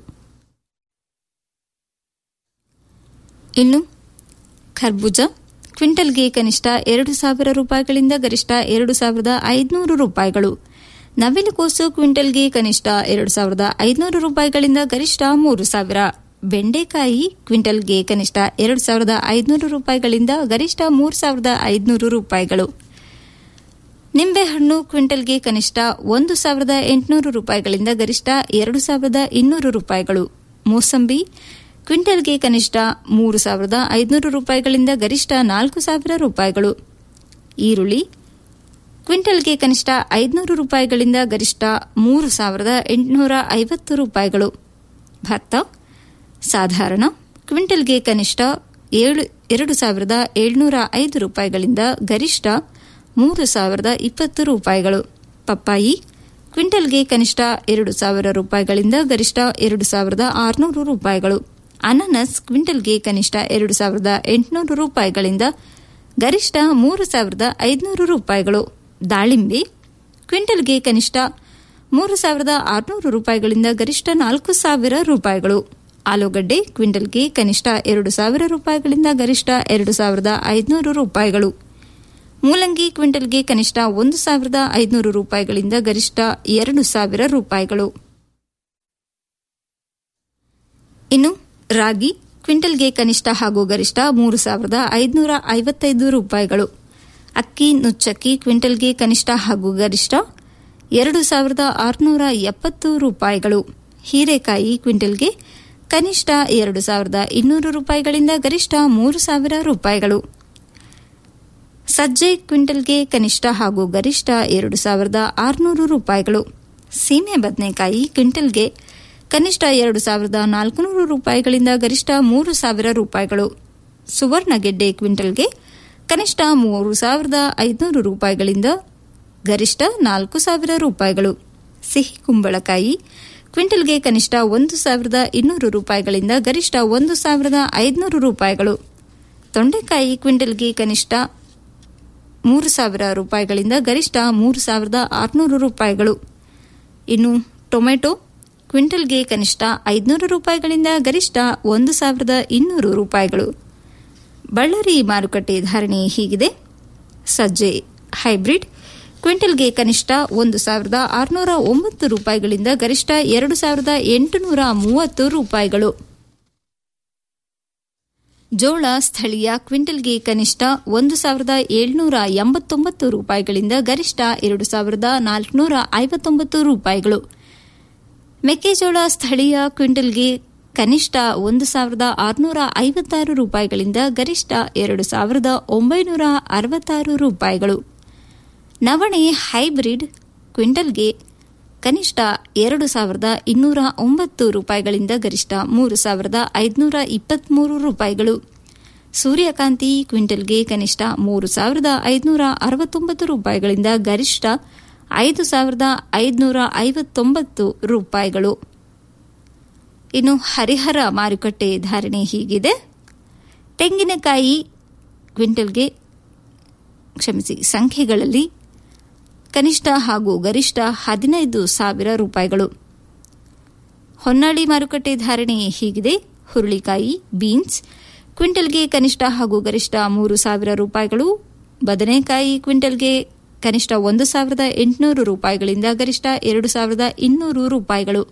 ಇನ್ನು ಖರ್ಬೂಜ ಕ್ವಿಂಟಲ್ಗೆ ಕನಿಷ್ಠ ಎರಡು ಸಾವಿರ ರೂಪಾಯಿಗಳಿಂದ ಗರಿಷ್ಠ ಎರಡು ಸಾವಿರದ ಐದುನೂರು ರೂಪಾಯಿಗಳು ನವಿಲುಕೋಸು ಕ್ವಿಂಟಲ್ಗೆ ಕನಿಷ್ಠ ಎರಡು ಸಾವಿರದ ಐದುನೂರು ರೂಪಾಯಿಗಳಿಂದ ಗರಿಷ್ಠ ಮೂರು ಸಾವಿರ ಬೆಂಡೆಕಾಯಿ ಕ್ವಿಂಟಲ್ಗೆ ಕನಿಷ್ಠ ಎರಡು ಸಾವಿರದ ಐದುನೂರು ರೂಪಾಯಿಗಳಿಂದ ಗರಿಷ್ಠ ಮೂರು ಸಾವಿರದ ಐದುನೂರು ರೂಪಾಯಿಗಳು ನಿಂಬೆಹಣ್ಣು ಕ್ವಿಂಟಲ್ಗೆ ಕನಿಷ್ಠ ಒಂದು ಸಾವಿರದ ಎಂಟುನೂರು ರೂಪಾಯಿಗಳಿಂದ ಗರಿಷ್ಠ ಎರಡು ಸಾವಿರದ ಇನ್ನೂರು ರೂಪಾಯಿಗಳು ಮೋಸಂಬಿ ಕ್ವಿಂಟಲ್ಗೆ ಕನಿಷ್ಠ ಮೂರು ಸಾವಿರದ ಐದುನೂರು ರೂಪಾಯಿಗಳಿಂದ ಗರಿಷ್ಠ ನಾಲ್ಕು ಸಾವಿರ ರೂಪಾಯಿಗಳು ಈರುಳ್ಳಿ ಕ್ವಿಂಟಲ್ಗೆ ಕನಿಷ್ಠ ಐದುನೂರು ರೂಪಾಯಿಗಳಿಂದ ಗರಿಷ್ಠ ಮೂರು ಸಾವಿರದ ಎಂಟುನೂರ ಐವತ್ತು ರೂಪಾಯಿಗಳು ಭತ್ತ ಸಾಧಾರಣ ಕ್ವಿಂಟಲ್ಗೆ ಕನಿಷ್ಠ ಏಳು ಎರಡು ಸಾವಿರದ ಏಳ್ನೂರ ಐದು ರೂಪಾಯಿಗಳಿಂದ ಗರಿಷ್ಠ ಮೂರು ಸಾವಿರದ ಇಪ್ಪತ್ತು ರೂಪಾಯಿಗಳು ಪಪ್ಪಾಯಿ ಕ್ವಿಂಟಲ್ಗೆ ಕನಿಷ್ಠ ಎರಡು ಸಾವಿರ ರೂಪಾಯಿಗಳಿಂದ ಗರಿಷ್ಠ ಎರಡು ಸಾವಿರದ ಆರುನೂರು ರೂಪಾಯಿಗಳು ಅನಾನಸ್ ಕ್ವಿಂಟಲ್ಗೆ ಕನಿಷ್ಠ ಎರಡು ಸಾವಿರದ ಎಂಟುನೂರು ರೂಪಾಯಿಗಳಿಂದ ಗರಿಷ್ಠ ಮೂರು ಸಾವಿರದ ಐದುನೂರು ರೂಪಾಯಿಗಳು ದಾಳಿಂಬೆ ಕ್ವಿಂಟಲ್ಗೆ ಕನಿಷ್ಠ ಮೂರು ಸಾವಿರದ ಆರುನೂರು ರೂಪಾಯಿಗಳಿಂದ ಗರಿಷ್ಠ ನಾಲ್ಕು ಸಾವಿರ ರೂಪಾಯಿಗಳು ಆಲೂಗಡ್ಡೆ ಕ್ವಿಂಟಲ್ಗೆ ಕನಿಷ್ಠ ಎರಡು ಸಾವಿರ ರೂಪಾಯಿಗಳಿಂದ ಗರಿಷ್ಠ ಎರಡು ಸಾವಿರದ ಐದುನೂರು ರೂಪಾಯಿಗಳು ಮೂಲಂಗಿ ಕ್ವಿಂಟಲ್ಗೆ ಕನಿಷ್ಠ ಒಂದು ಸಾವಿರದ ಐದುನೂರು ರೂಪಾಯಿಗಳಿಂದ ಗರಿಷ್ಠ ಎರಡು ಸಾವಿರ ರೂಪಾಯಿಗಳು ಇನ್ನು ರಾಗಿ ಕ್ವಿಂಟಲ್ಗೆ ಕನಿಷ್ಠ ಹಾಗೂ ಗರಿಷ್ಠ ಮೂರು ಸಾವಿರದ ಐದುನೂರ ಐವತ್ತೈದು ರೂಪಾಯಿಗಳು ಅಕ್ಕಿ ನುಚ್ಚಕ್ಕಿ ಕ್ವಿಂಟಲ್ಗೆ ಕನಿಷ್ಠ ಹಾಗೂ ಗರಿಷ್ಠ ಎರಡು ಸಾವಿರದ ಆರುನೂರ ಎಪ್ಪತ್ತು ರೂಪಾಯಿಗಳು ಹೀರೆಕಾಯಿ ಕ್ವಿಂಟಲ್ಗೆ ಕನಿಷ್ಠ ಎರಡು ಸಾವಿರದ ಇನ್ನೂರು ರೂಪಾಯಿಗಳಿಂದ ಗರಿಷ್ಠ ಮೂರು ಸಾವಿರ ರೂಪಾಯಿಗಳು ಸಜ್ಜೆ ಕ್ವಿಂಟಲ್ಗೆ ಕನಿಷ್ಠ ಹಾಗೂ ಗರಿಷ್ಠ ಎರಡು ಸಾವಿರದ ಆರುನೂರು ರೂಪಾಯಿಗಳು ಸೀಮೆ ಬದನೆಕಾಯಿ ಕ್ವಿಂಟಲ್ಗೆ ಕನಿಷ್ಠ ಎರಡು ಸಾವಿರದ ನಾಲ್ಕುನೂರು ರೂಪಾಯಿಗಳಿಂದ ಗರಿಷ್ಠ ಮೂರು ಸಾವಿರ ರೂಪಾಯಿಗಳು ಸುವರ್ಣಗೆಡ್ಡೆ ಕ್ವಿಂಟಲ್ಗೆ ಕನಿಷ್ಠ ಮೂರು ಸಾವಿರದ ಐದುನೂರು ರೂಪಾಯಿಗಳಿಂದ ಗರಿಷ್ಠ ನಾಲ್ಕು ಸಾವಿರ ರೂಪಾಯಿಗಳು ಸಿಹಿ ಕುಂಬಳಕಾಯಿ ಕ್ವಿಂಟಲ್ಗೆ ಕನಿಷ್ಠ ಒಂದು ಸಾವಿರದ ಇನ್ನೂರು ರೂಪಾಯಿಗಳಿಂದ ಗರಿಷ್ಠ ಒಂದು ಸಾವಿರದ ಐದುನೂರು ರೂಪಾಯಿಗಳು ತೊಂಡೆಕಾಯಿ ಕ್ವಿಂಟಲ್ಗೆ ಕನಿಷ್ಠ ಮೂರು ಸಾವಿರ ರೂಪಾಯಿಗಳಿಂದ ಗರಿಷ್ಠ ಮೂರು ಸಾವಿರದ ಆರುನೂರು ರೂಪಾಯಿಗಳು ಇನ್ನು ಟೊಮೆಟೊ ಕ್ವಿಂಟಲ್ಗೆ ಕನಿಷ್ಠ ಐದುನೂರು ರೂಪಾಯಿಗಳಿಂದ ಗರಿಷ್ಠ ಒಂದು ಸಾವಿರದ ಇನ್ನೂರು ರೂಪಾಯಿಗಳು ಬಳ್ಳಾರಿ ಮಾರುಕಟ್ಟೆ ಧಾರಣೆ ಹೀಗಿದೆ ಸಜ್ಜೆ ಹೈಬ್ರಿಡ್ ಕ್ವಿಂಟಲ್ಗೆ ಕನಿಷ್ಠ ಒಂದು ಸಾವಿರದ ಆರುನೂರ ಒಂಬತ್ತು ರೂಪಾಯಿಗಳಿಂದ ಗರಿಷ್ಠ ಎರಡು ಸಾವಿರದ ಎಂಟುನೂರ ಮೂವತ್ತು ರೂಪಾಯಿಗಳು ಜೋಳ ಸ್ಥಳೀಯ ಕ್ವಿಂಟಲ್ಗೆ ಕನಿಷ್ಠ ಒಂದು ಸಾವಿರದ ಏಳ್ನೂರ ಎಂಬತ್ತೊಂಬತ್ತು ರೂಪಾಯಿಗಳಿಂದ ಗರಿಷ್ಠ ಎರಡು ಸಾವಿರದ ನಾಲ್ಕುನೂರ ಐವತ್ತೊಂಬತ್ತು ರೂಪಾಯಿಗಳು ಮೆಕ್ಕೆಜೋಳ ಸ್ಥಳೀಯ ಕ್ವಿಂಟಲ್ಗೆ ಕನಿಷ್ಠ ಒಂದು ಸಾವಿರದ ಆರುನೂರ ಐವತ್ತಾರು ರೂಪಾಯಿಗಳಿಂದ ಗರಿಷ್ಠ ಎರಡು ಸಾವಿರದ ಒಂಬೈನೂರ ಅರವತ್ತಾರು ರೂಪಾಯಿಗಳು ನವಣೆ ಹೈಬ್ರಿಡ್ ಕ್ವಿಂಟಲ್ಗೆ ಕನಿಷ್ಠ ಎರಡು ಸಾವಿರದ ಇನ್ನೂರ ಒಂಬತ್ತು ರೂಪಾಯಿಗಳಿಂದ ಗರಿಷ್ಠ ಮೂರು ಸಾವಿರದ ಐದುನೂರ ಇಪ್ಪತ್ಮೂರು ರೂಪಾಯಿಗಳು ಸೂರ್ಯಕಾಂತಿ ಕ್ವಿಂಟಲ್ಗೆ ಕನಿಷ್ಠ ಮೂರು ಸಾವಿರದ ಐದುನೂರ ಅರವತ್ತೊಂಬತ್ತು ರೂಪಾಯಿಗಳಿಂದ ಗರಿಷ್ಠ ಐದು ಸಾವಿರದ ಐದುನೂರ ಐವತ್ತೊಂಬತ್ತು ರೂಪಾಯಿಗಳು ಇನ್ನು ಹರಿಹರ ಮಾರುಕಟ್ಟೆ ಧಾರಣೆ ಹೀಗಿದೆ ತೆಂಗಿನಕಾಯಿ ಕ್ವಿಂಟಲ್ಗೆ ಕ್ಷಮಿಸಿ ಸಂಖ್ಯೆಗಳಲ್ಲಿ ಕನಿಷ್ಠ ಹಾಗೂ ಗರಿಷ್ಠ ಹದಿನೈದು ಸಾವಿರ ರೂಪಾಯಿಗಳು ಹೊನ್ನಾಳಿ ಮಾರುಕಟ್ಟೆ ಧಾರಣೆ ಹೀಗಿದೆ ಹುರುಳಿಕಾಯಿ ಬೀನ್ಸ್ ಕ್ವಿಂಟಲ್ಗೆ ಕನಿಷ್ಠ ಹಾಗೂ ಗರಿಷ್ಠ ಮೂರು ಸಾವಿರ ರೂಪಾಯಿಗಳು ಬದನೆಕಾಯಿ ಕ್ವಿಂಟಲ್ಗೆ ಕನಿಷ್ಠ ಒಂದು ಸಾವಿರದ ಎಂಟುನೂರು ರೂಪಾಯಿಗಳಿಂದ ಗರಿಷ್ಠ ಎರಡು ಸಾವಿರದ ಇನ್ನೂರು ರೂಪಾಯಿಗಳು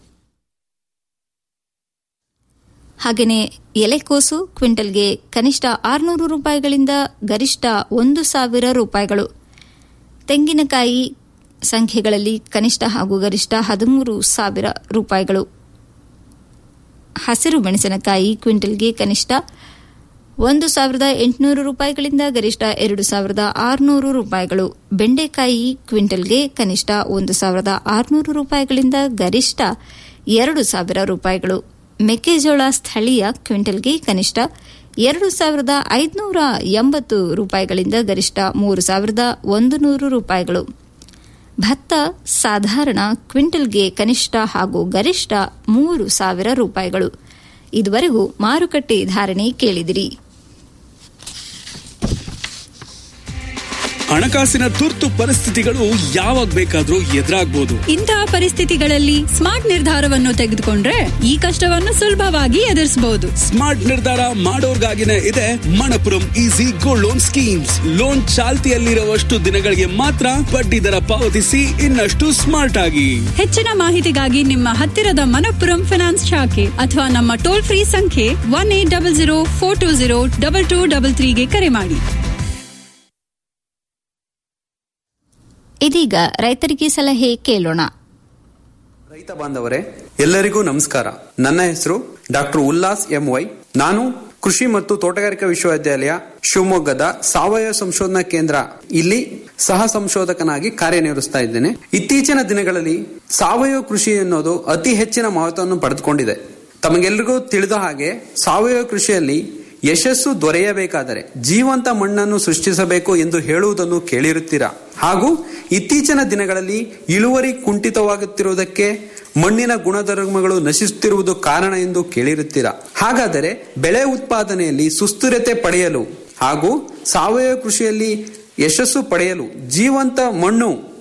ಹಾಗೆಯೇ ಎಲೆಕೋಸು ಕ್ವಿಂಟಲ್ಗೆ ಕನಿಷ್ಠ ಆರುನೂರು ರೂಪಾಯಿಗಳಿಂದ ಗರಿಷ್ಠ ಒಂದು ಸಾವಿರ ರೂಪಾಯಿಗಳು ತೆಂಗಿನಕಾಯಿ ಸಂಖ್ಯೆಗಳಲ್ಲಿ ಕನಿಷ್ಠ ಹಾಗೂ ಗರಿಷ್ಠ ಹದಿಮೂರು ಸಾವಿರ ರೂಪಾಯಿಗಳು ಹಸಿರು ಮೆಣಸಿನಕಾಯಿ ಕ್ವಿಂಟಲ್ಗೆ ಕನಿಷ್ಠ ಒಂದು ಸಾವಿರದ ಎಂಟುನೂರು ರೂಪಾಯಿಗಳಿಂದ ಗರಿಷ್ಠ ಎರಡು ಸಾವಿರದ ಆರುನೂರು ರೂಪಾಯಿಗಳು ಬೆಂಡೆಕಾಯಿ ಕ್ವಿಂಟಲ್ಗೆ ಕನಿಷ್ಠ ಒಂದು ಸಾವಿರದ ಆರುನೂರು ರೂಪಾಯಿಗಳಿಂದ ಗರಿಷ್ಠ ಎರಡು ಸಾವಿರ ರೂಪಾಯಿಗಳು ಮೆಕ್ಕೆಜೋಳ ಸ್ಥಳೀಯ ಕ್ವಿಂಟಲ್ಗೆ ಕನಿಷ್ಠ ಎರಡು ಸಾವಿರದ ಐದುನೂರ ಎಂಬತ್ತು ರೂಪಾಯಿಗಳಿಂದ ಗರಿಷ್ಠ ಮೂರು ಸಾವಿರದ ಒಂದು ನೂರು ರೂಪಾಯಿಗಳು ಭತ್ತ ಸಾಧಾರಣ ಕ್ವಿಂಟಲ್ಗೆ ಕನಿಷ್ಠ ಹಾಗೂ ಗರಿಷ್ಠ ಮೂರು ಸಾವಿರ ರೂಪಾಯಿಗಳು ಇದುವರೆಗೂ ಮಾರುಕಟ್ಟೆ ಧಾರಣೆ ಕೇಳಿದಿರಿ ಹಣಕಾಸಿನ ತುರ್ತು ಪರಿಸ್ಥಿತಿಗಳು ಯಾವಾಗ ಬೇಕಾದ್ರೂ ಎದುರಾಗ್ಬೋದು ಇಂತಹ ಪರಿಸ್ಥಿತಿಗಳಲ್ಲಿ ಸ್ಮಾರ್ಟ್ ನಿರ್ಧಾರವನ್ನು ತೆಗೆದುಕೊಂಡ್ರೆ ಈ ಕಷ್ಟವನ್ನು ಸುಲಭವಾಗಿ ಎದುರಿಸಬಹುದು ಸ್ಮಾರ್ಟ್ ನಿರ್ಧಾರ ಮಾಡೋರ್ಗಾಗಿನೇ ಇದೆ Manappuram easy gold loan schemes loan ಚಾಲ್ತಿಯಲ್ಲಿರುವಷ್ಟು ದಿನಗಳಿಗೆ ಮಾತ್ರ ಬಡ್ಡಿ ದರ ಪಾವತಿಸಿ ಇನ್ನಷ್ಟು ಸ್ಮಾರ್ಟ್ ಆಗಿ ಹೆಚ್ಚಿನ ಮಾಹಿತಿಗಾಗಿ ನಿಮ್ಮ ಹತ್ತಿರದ ಮನಪ್ಪುರಂ ಫೈನಾನ್ಸ್ ಶಾಖೆ ಅಥವಾ ನಮ್ಮ ಟೋಲ್ ಫ್ರೀ ಸಂಖ್ಯೆ one eight double zero four two zero double two double ತ್ರೀಗೆ ಕರೆ ಮಾಡಿ ಇದೀಗ ರೈತರಿಗೆ ಸಲಹೆ ಕೇಳೋಣ ರೈತ ಬಾಂಧವರೇ ಎಲ್ಲರಿಗೂ ನಮಸ್ಕಾರ ನನ್ನ ಹೆಸರು ಡಾಕ್ಟರ್ ಉಲ್ಲಾಸ್ ಎಂ ವೈ ನಾನು ಕೃಷಿ ಮತ್ತು ತೋಟಗಾರಿಕಾ ವಿಶ್ವವಿದ್ಯಾಲಯ ಶಿವಮೊಗ್ಗದ ಸಾವಯವ ಸಂಶೋಧನಾ ಕೇಂದ್ರ ಇಲ್ಲಿ ಸಹ ಸಂಶೋಧಕನಾಗಿ ಕಾರ್ಯನಿರ್ವಹಿಸ್ತಾ ಇದ್ದೇನೆ ಇತ್ತೀಚಿನ ದಿನಗಳಲ್ಲಿ ಸಾವಯವ ಕೃಷಿ ಎನ್ನುವುದು ಅತಿ ಹೆಚ್ಚಿನ ಮಹತ್ವವನ್ನು ಪಡೆದುಕೊಂಡಿದೆ ತಮಗೆಲ್ಲರಿಗೂ ತಿಳಿದ ಹಾಗೆ ಸಾವಯವ ಕೃಷಿಯಲ್ಲಿ ಯಶಸ್ಸು ದೊರೆಯಬೇಕಾದರೆ ಜೀವಂತ ಮಣ್ಣನ್ನು ಸೃಷ್ಟಿಸಬೇಕು ಎಂದು ಹೇಳುವುದನ್ನು ಕೇಳಿರುತ್ತೀರಾ ಹಾಗೂ ಇತ್ತೀಚಿನ ದಿನಗಳಲ್ಲಿ ಇಳುವರಿ ಕುಂಠಿತವಾಗುತ್ತಿರುವುದಕ್ಕೆ ಮಣ್ಣಿನ ಗುಣಧರ್ಮಗಳು ನಶಿಸುತ್ತಿರುವುದು ಕಾರಣ ಎಂದು ಕೇಳಿರುತ್ತೀರಾ ಹಾಗಾದರೆ ಬೆಳೆ ಉತ್ಪಾದನೆಯಲ್ಲಿ ಸುಸ್ಥಿರತೆ ಪಡೆಯಲು ಹಾಗೂ ಸಾವಯವ ಕೃಷಿಯಲ್ಲಿ ಯಶಸ್ಸು ಪಡೆಯಲು ಜೀವಂತ ಮಣ್ಣು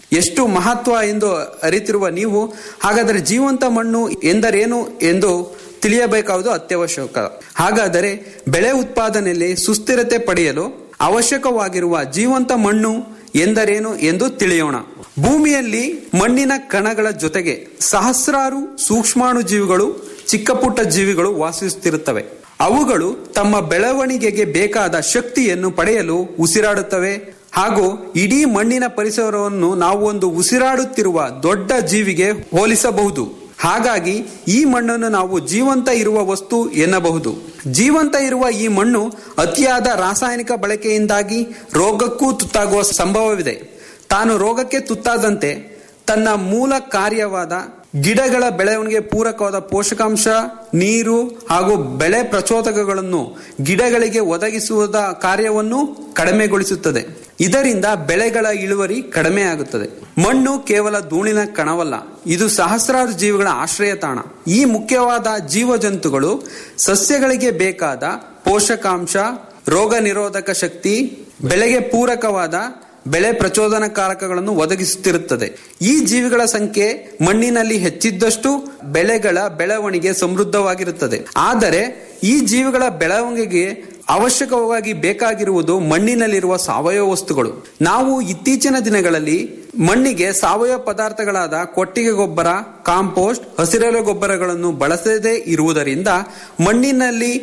ಎಷ್ಟು ಮಹತ್ವ ಎಂದು ಅರಿತಿರುವ ನೀವು ಹಾಗಾದರೆ ಜೀವಂತ ಮಣ್ಣು ಎಂದರೇನು ಎಂದು ತಿಳಿಯಬೇಕಾವುದು ಅತ್ಯವಶ್ಯಕ ಹಾಗಾದರೆ ಬೆಳೆ ಉತ್ಪಾದನೆಯಲ್ಲಿ ಸುಸ್ಥಿರತೆ ಪಡೆಯಲು ಅವಶ್ಯಕವಾಗಿರುವ ಜೀವಂತ ಮಣ್ಣು ಎಂದರೇನು ಎಂದು ತಿಳಿಯೋಣ ಭೂಮಿಯಲ್ಲಿ ಮಣ್ಣಿನ ಕಣಗಳ ಜೊತೆಗೆ ಸಹಸ್ರಾರು ಸೂಕ್ಷ್ಮಾಣು ಜೀವಿಗಳು ಚಿಕ್ಕ ಪುಟ್ಟ ಜೀವಿಗಳು ವಾಸಿಸುತ್ತಿರುತ್ತವೆ ಅವುಗಳು ತಮ್ಮ ಬೆಳವಣಿಗೆಗೆ ಬೇಕಾದ ಶಕ್ತಿಯನ್ನು ಪಡೆಯಲು ಉಸಿರಾಡುತ್ತವೆ ಹಾಗೂ ಇಡೀ ಮಣ್ಣಿನ ಪರಿಸರವನ್ನು ನಾವು ಒಂದು ಉಸಿರಾಡುತ್ತಿರುವ ದೊಡ್ಡ ಜೀವಿಗೆ ಹೋಲಿಸಬಹುದು ಹಾಗಾಗಿ ಈ ಮಣ್ಣನ್ನು ನಾವು ಜೀವಂತ ಇರುವ ವಸ್ತು ಎನ್ನಬಹುದು ಜೀವಂತ ಇರುವ ಈ ಮಣ್ಣು ಅತಿಯಾದ ರಾಸಾಯನಿಕ ಬಳಕೆಯಿಂದಾಗಿ ರೋಗಕ್ಕೂ ತುತ್ತಾಗುವ ಸಂಭವವಿದೆ ತಾನು ರೋಗಕ್ಕೆ ತುತ್ತಾದಂತೆ ತನ್ನ ಮೂಲ ಕಾರ್ಯವಾದ ಗಿಡಗಳ ಬೆಳವಣಿಗೆ ಪೂರಕವಾದ ಪೋಷಕಾಂಶ ನೀರು ಹಾಗೂ ಬೆಳೆ ಪ್ರಚೋದಕಗಳನ್ನು ಗಿಡಗಳಿಗೆ ಒದಗಿಸುವುದ ಕಾರ್ಯವನ್ನು ಕಡಿಮೆಗೊಳಿಸುತ್ತದೆ ಇದರಿಂದ ಬೆಳೆಗಳ ಇಳುವರಿ ಕಡಿಮೆಯಾಗುತ್ತದೆ ಮಣ್ಣು ಕೇವಲ ಧೂಳಿನ ಕಣವಲ್ಲ ಇದು ಸಹಸ್ರಾರು ಜೀವಿಗಳ ಆಶ್ರಯ ತಾಣ ಈ ಮುಖ್ಯವಾದ ಜೀವಜಂತುಗಳು ಸಸ್ಯಗಳಿಗೆ ಬೇಕಾದ ಪೋಷಕಾಂಶ ರೋಗ ನಿರೋಧಕ ಶಕ್ತಿ ಬೆಳೆಗೆ ಪೂರಕವಾದ ಬೆಳೆ ಪ್ರಚೋದನಕಾರಕಗಳನ್ನು ಒದಗಿಸುತ್ತಿರುತ್ತದೆ ಈ ಜೀವಿಗಳ ಸಂಖ್ಯೆ ಮಣ್ಣಿನಲ್ಲಿ ಹೆಚ್ಚಿದ್ದಷ್ಟು ಬೆಳೆಗಳ ಬೆಳವಣಿಗೆ ಸಮೃದ್ಧವಾಗಿರುತ್ತದೆ ಆದರೆ ಈ ಜೀವಿಗಳ ಬೆಳವಣಿಗೆಗೆ ಅವಶ್ಯಕವಾಗಿ ಬೇಕಾಗಿರುವುದು ಮಣ್ಣಿನಲ್ಲಿರುವ ಸಾವಯವ ವಸ್ತುಗಳು ನಾವು ಇತ್ತೀಚಿನ ದಿನಗಳಲ್ಲಿ ಮಣ್ಣಿಗೆ ಸಾವಯವ ಪದಾರ್ಥಗಳಾದ ಕೊಟ್ಟಿಗೆ ಗೊಬ್ಬರ ಕಾಂಪೋಸ್ಟ್ ಹಸಿರೆಲೆ ಗೊಬ್ಬರಗಳನ್ನು ಬಳಸದೇ ಇರುವುದರಿಂದ ಮಣ್ಣಿನಲ್ಲಿ